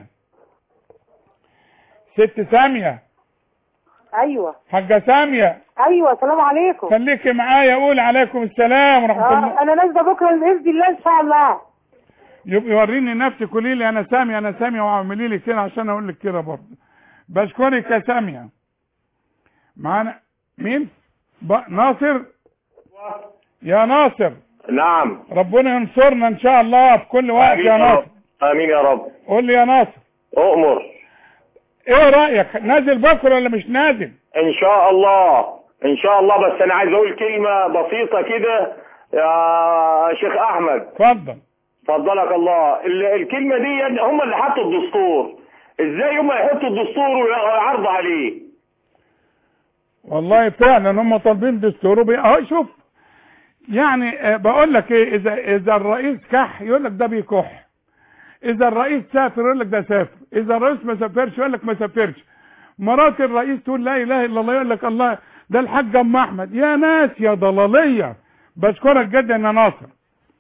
ست سامية ايوه حاجة سامية ايوه السلام عليكم خليكي معايا قول عليكم السلام ورحمة الله آه انا نازله بكره باذن الله ان شاء الله يبقى وريني نفسك قولي لي انا سامية انا سامية واعملي لي كده عشان اقول لك كده برضه بشكرك يا سامية معانا مين ب... ناصر يا ناصر نعم ربنا ينصرنا ان شاء الله في كل وقت يا ناصر امين يا رب قول لي يا ناصر اؤمر ايه رايك نازل بكره ولا مش نازل ان شاء الله ان شاء الله بس انا عايز اقول كلمة بسيطة كده يا شيخ احمد اتفضل فضلك الله ال- الكلمة دي هم اللي حطوا الدستور ازاي هم يحطوا الدستور ويعرضوا عليه والله فعلا هم طالبين دستور وبي... اهو شوف يعني آه، بقول لك ايه اذا اذا الرئيس كح يقول لك ده بيكح اذا الرئيس سافر يقول لك ده سافر اذا الرئيس ما سافرش يقول لك ما سافرش مرات الرئيس تقول لا اله الا الله يقول لك الله ده الحاج ام احمد يا ناس يا ضلاليه بشكرك جدا يا ناصر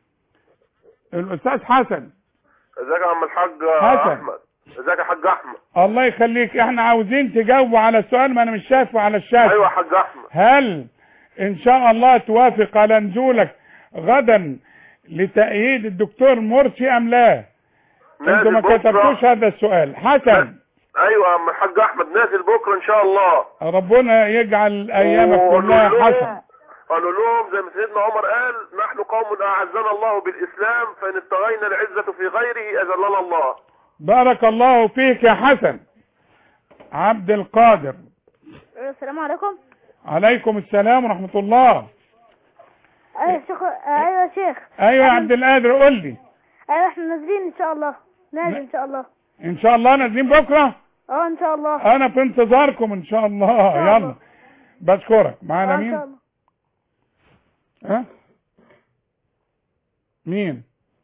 الاستاذ حسن ازيك يا عم الحاج حسن. احمد ازيك يا حاج احمد الله يخليك احنا عاوزين تجاوبوا على السؤال ما انا مش شايفه على الشاشه ايوه يا حاج احمد هل ان شاء الله توافق على نزولك غدا لتأييد الدكتور مرسي ام لا انتوا ما بكرة. كتبتوش هذا السؤال حسن ايوه يا عم الحاج احمد نازل بكره ان شاء الله ربنا يجعل ايامك وقولوا كلها لهم- حسن قالوا لهم زي ما سيدنا عمر قال نحن قوم اعزنا الله بالاسلام فان ابتغينا العزه في غيره اذلنا الله بارك الله فيك يا حسن عبد القادر السلام عليكم عليكم السلام ورحمة الله ايوه يا شيخ ايوه يا شيخ ايوه يا عبد القادر قول لي ايوه احنا نازلين ان شاء الله نازل ان شاء الله ان شاء الله نازلين بكرة اه ان شاء الله انا في انتظاركم ان شاء الله شاء الله. يلا بشكرك معانا آه، ان مين شاء الله ها مين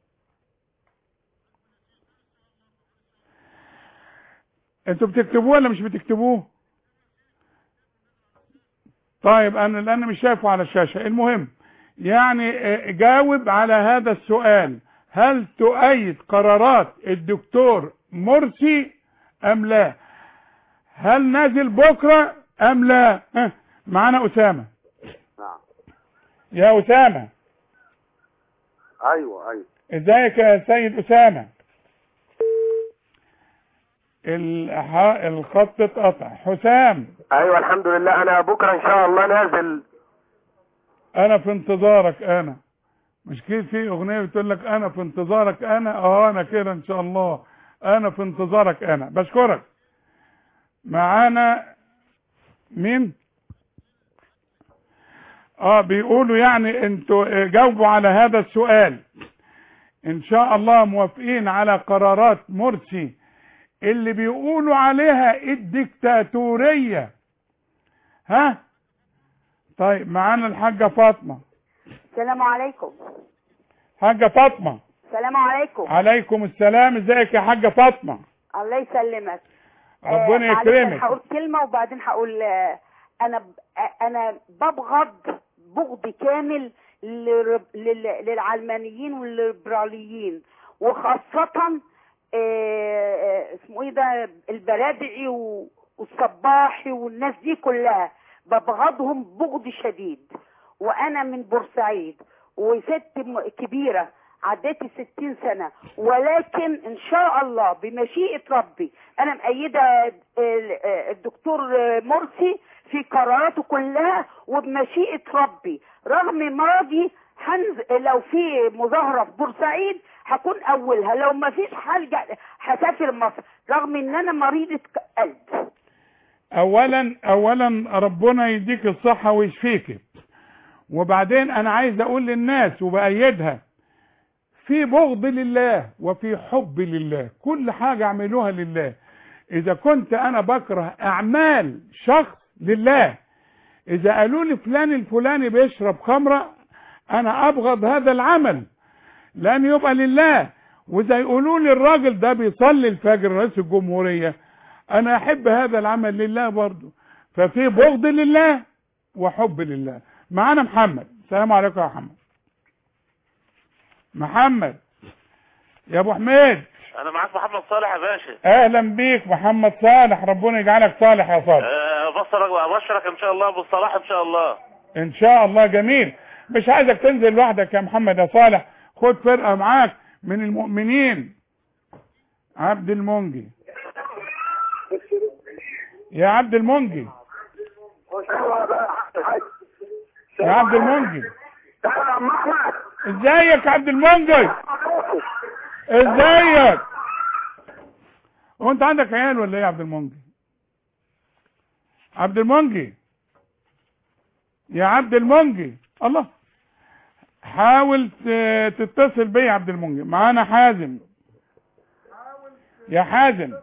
انتوا بتكتبوه ولا مش بتكتبوه طيب انا لان مش شايفه على الشاشة المهم يعني آه، جاوب على هذا السؤال هل تؤيد قرارات الدكتور مرسي ام لا هل نازل بكرة ام لا ها معانا اسامة نعم يا اسامة ايوه ايوه ازيك يا سيد اسامة الح... الخط اتقطع حسام ايوه الحمد لله انا بكره ان شاء الله نازل انا في انتظارك انا مش كده في اغنية بتقول لك انا في انتظارك انا اه انا كده ان شاء الله انا في انتظارك انا بشكرك معانا مين اه بيقولوا يعني انتوا آه، جاوبوا على هذا السؤال ان شاء الله موافقين على قرارات مرسي اللي بيقولوا عليها الدكتاتورية ها طيب معانا الحاجة فاطمة السلام عليكم حاجة فاطمة السلام عليكم عليكم السلام ازيك يا حاجة فاطمة الله يسلمك ربنا آه، معلش أنا يكرمك هقول كلمة وبعدين هقول آه، أنا ب- آه، أنا ببغض بغض كامل للرب- لل- للعلمانيين والليبراليين وخاصة آه، آه، اسمه ايه ده البرادعي و- والصباحي والناس دي كلها ببغضهم بغض شديد وانا من بورسعيد وست م- كبيرة عديت الستين سنة ولكن ان شاء الله بمشيئة ربي انا مأيدة ال- الدكتور مرسي في قراراته كلها وبمشيئة ربي رغم مرضي هنز... لو في مظاهرة في بورسعيد هكون اولها لو ما فيش هلجأ هسافر مصر رغم ان انا مريضة قلب اولا اولا ربنا يديك الصحة ويشفيك وبعدين انا عايز اقول للناس وبأيدها في بغض لله وفي حب لله كل حاجة اعملوها لله اذا كنت انا بكره اعمال شخص لله اذا قالوا لي فلان الفلاني بيشرب خمرة انا ابغض هذا العمل لان يبقى لله واذا يقولوا لي الراجل ده بيصلي الفجر رئيس الجمهورية انا احب هذا العمل لله برضه ففي بغض لله وحب لله معانا محمد السلام عليكم يا محمد محمد يا ابو حميد انا معاك محمد صالح يا باشا اهلا بيك محمد صالح ربنا يجعلك صالح يا صالح أه بصرك وابشرك ان شاء الله بالصلاح ان شاء الله ان شاء الله جميل مش عايزك تنزل لوحدك يا محمد يا صالح خد فرقة معاك من المؤمنين عبد المنجي يا عبد المنجي يا عبد المنجي ازيك يا عبد المنجي ازيك هو انت عندك عيال ولا ايه يا عبد المنجي عبد المنجي يا عبد المنجي الله حاول ت- تتصل بيا يا عبد المنجي معانا حازم يا حازم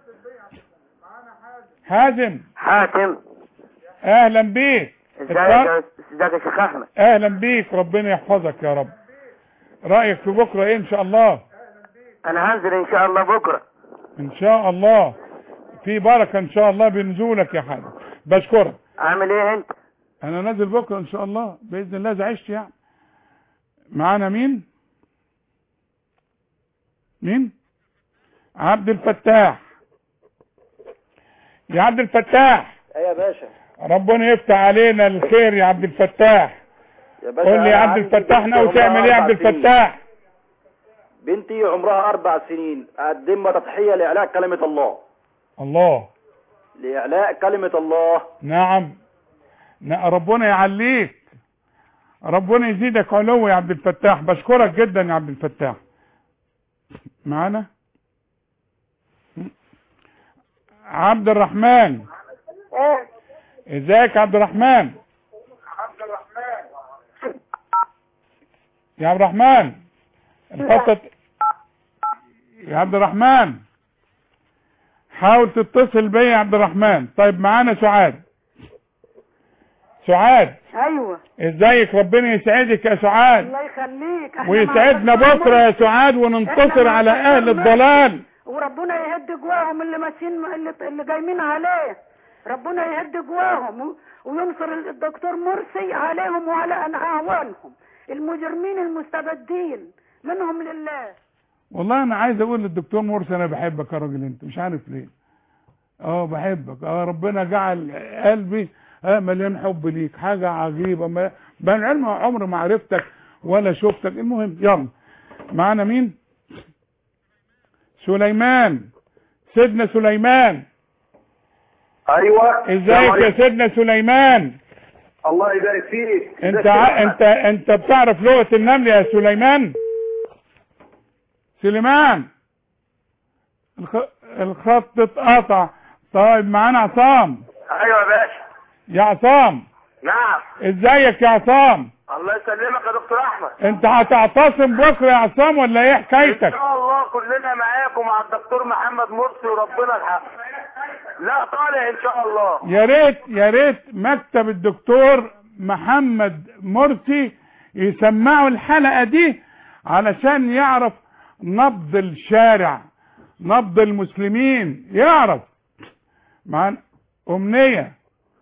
حازم حاتم اهلا بيك ازيك يا ازيك يا شيخ احمد اهلا بيك ربنا يحفظك يا رب رايك في بكره ايه ان شاء الله انا هنزل ان شاء الله بكره ان شاء الله في بركه ان شاء الله بنزولك يا حازم بشكرك عامل ايه انت انا نازل بكره ان شاء الله باذن الله اذا عشت يعني معانا مين مين عبد الفتاح يا عبد الفتاح ايه يا باشا ربنا يفتح علينا الخير يا عبد الفتاح يا باشا قول لي يا أنا عبد عندي الفتاح بنتي ناوي عمرها تعمل ايه يا أربع عبد سنين. الفتاح بنتي عمرها اربع سنين اقدم تضحيه لاعلاء كلمه الله الله لاعلاء كلمه الله نعم نا- ربنا يعليك ربنا يزيدك علو يا عبد الفتاح بشكرك جدا يا عبد الفتاح معانا عبد الرحمن ايه ازيك يا عبد الرحمن يا عبد الرحمن الخطة يا عبد الرحمن حاول تتصل بيا يا عبد الرحمن طيب معانا سعاد سعاد ايوه ازيك ربنا يسعدك يا سعاد الله يخليك احنا ويسعدنا مع بكره يا سعاد وننتصر إحنا مع على الدكتور اهل مرسي. الضلال وربنا يهد جواهم اللي ماشيين اللي, اللي جايين عليه ربنا يهد جواهم و- وينصر الدكتور مرسي عليهم وعلى اعوانهم المجرمين المستبدين منهم لله والله انا عايز اقول للدكتور مرسي انا بحبك يا راجل انت مش عارف ليه اه بحبك اه ربنا جعل قلبي اه مليان حب ليك حاجة عجيبة ما بين علم عمر ما عرفتك ولا شفتك المهم يلا معانا مين سليمان سيدنا سليمان ايوه ازيك يا سيدنا سليمان الله يبارك فيك انت ع... انت انت بتعرف لغة النمل يا سليمان سليمان الخ... الخط اتقطع طيب معانا عصام ايوه يا باشا يا عصام نعم ازيك يا عصام الله يسلمك يا دكتور احمد انت هتعتصم بكره يا عصام ولا ايه ان حكايتك شاء الله كلنا معاك ومع الدكتور محمد مرسي وربنا الحق لا طالع ان شاء الله يا ريت يا ريت مكتب الدكتور محمد مرسي يسمعوا الحلقة دي علشان يعرف نبض الشارع نبض المسلمين يعرف معانا أمنية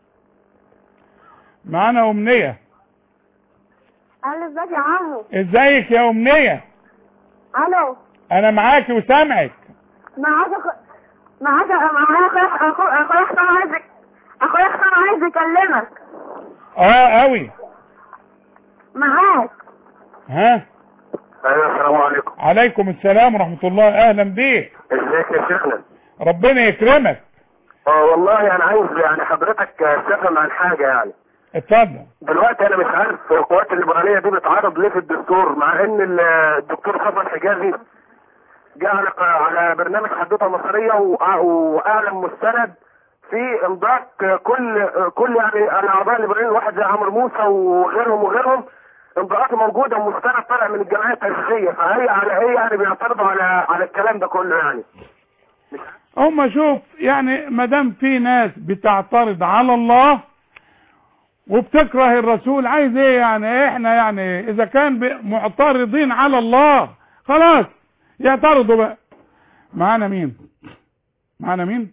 معانا أمنية الو ازيك يا عمو ازيك يا أمنية الو أنا معاكي وسامعك معاك معاك معاك اخويا اخويا حسام عايز اخويا حسام عايز يكلمك اه قوي معاك ها ايوه السلام عليكم عليكم السلام ورحمة الله اهلا بيك ازيك يا شيخنا ربنا يكرمك اه والله انا عايز يعني حضرتك تفهم عن حاجه يعني اتفضل دلوقتي انا مش عارف القوات الليبراليه دي بتعرض ليه في الدستور مع ان ال- الدكتور صفوان حجازي جاء على على برنامج حدوته مصريه وأع- واعلن مستند في امضاء كل كل يعني الاعضاء الليبراليين واحد زي عمرو موسى وغيرهم وغيرهم امضاءات موجوده ومستند طالع من الجمعيه التاسيسيه فهي على ايه يعني بيعترضوا على على الكلام ده كله يعني هم شوف يعني ما دام في ناس بتعترض على الله وبتكره الرسول عايز ايه يعني احنا يعني اذا كان ب- معترضين على الله خلاص يعترضوا بقى معانا مين معانا مين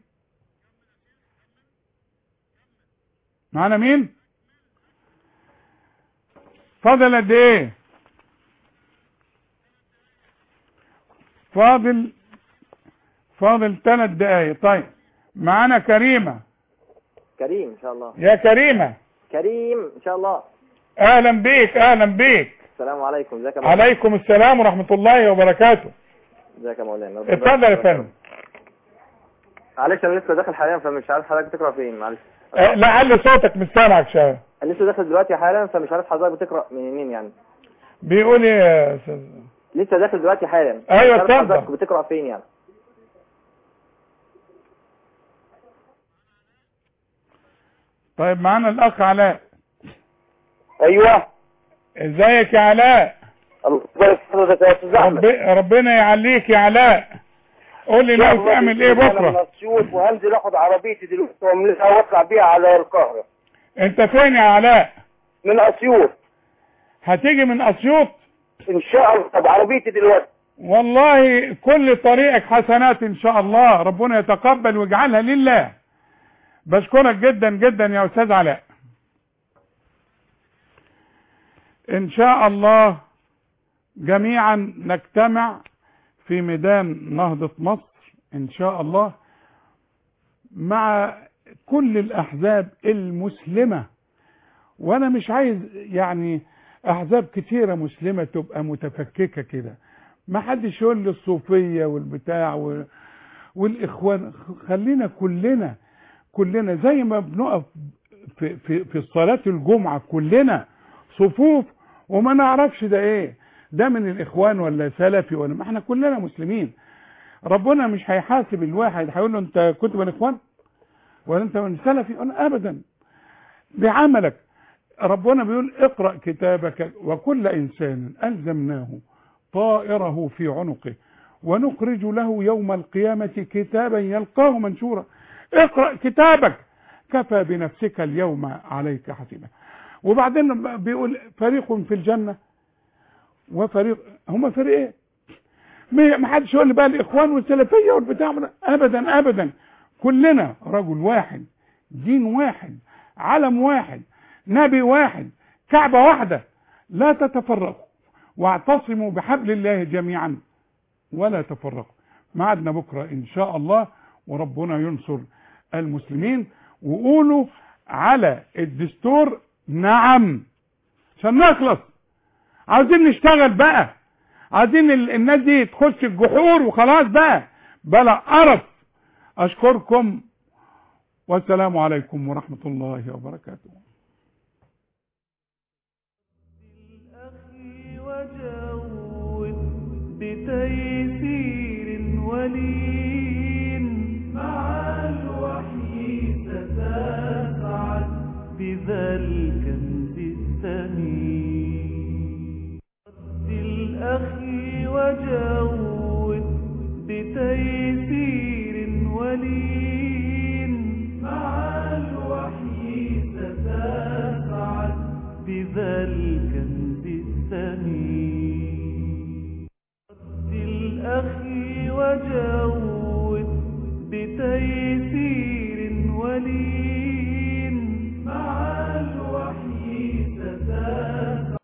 معانا مين فاضل قد ايه فاضل فاضل ثلاث دقايق طيب معانا كريمة كريم ان شاء الله يا كريمة كريم ان شاء الله اهلا بيك اهلا بيك السلام عليكم ازيك يا مولانا عليكم السلام ورحمة الله وبركاته ازيك يا مولانا ربنا اتفضل يا يبارك فندم فيك. معلش انا لسه داخل حاليا فمش عارف حضرتك بتقرا فين معلش أه، لعل صوتك مش سامعك شوية انا لسه داخل دلوقتي حالا فمش عارف حضرتك بتقرا من مين يعني بيقول ايه يا استاذ لسه داخل دلوقتي حالا أيوة، مش عارف اتفضل. حضرتك بتقرا فين يعني طيب معانا الاخ علاء ايوه ازيك يا علاء الله يبارك في حضرتك يا استاذ احمد رب... ربنا يعليك يا علاء قول لي ناوي تعمل ايه انا من بكره اسيوط وهنزل اخد عربيتي دلوقتي واملها واطلع بيها على القاهره انت فين يا علاء من اسيوط هتيجي من اسيوط ان شاء الله بعربيتي دلوقتي والله كل طريقك حسنات ان شاء الله ربنا يتقبل ويجعلها لله بشكرك جدا جدا يا استاذ علاء ان شاء الله جميعا نجتمع في ميدان نهضة مصر ان شاء الله مع كل الاحزاب المسلمة وانا مش عايز يعني احزاب كتيرة مسلمة تبقى متفككة كده ما حدش يقول لي الصوفية والبتاع و... والاخوان خلينا كلنا كلنا زي ما بنقف في في في صلاة الجمعة كلنا صفوف وما نعرفش ده ايه ده من الاخوان ولا سلفي ولا ما احنا كلنا مسلمين ربنا مش هيحاسب الواحد هيقول له انت كنت من اخوان ولا انت من سلفي انا ابدا بعملك ربنا بيقول اقرأ كتابك وكل انسان الزمناه طائره في عنقه ونخرج له يوم القيامة كتابا يلقاه منشورا اقرأ كتابك كفى بنفسك اليوم عليك حسيبا وبعدين بيقول فريق في الجنة وفريق هما فريقين ما حدش يقول لي بقى الاخوان والسلفيه والبتاع ابدا ابدا كلنا رجل واحد دين واحد علم واحد نبي واحد كعبه واحده لا تتفرقوا واعتصموا بحبل الله جميعا ولا تفرقوا معدنا بكره ان شاء الله وربنا ينصر المسلمين وقولوا على الدستور نعم عشان نخلص عاوزين نشتغل بقى عايزين ال- الناس دي تخش الجحور وخلاص بقى بلا قرف اشكركم والسلام عليكم ورحمة الله وبركاته بتيسير ولين مع الوحي ستسعد بذا الكنز الثمين رد الأخي وجود بتيسير ولين مع الوحي ستسعد بذا الكنز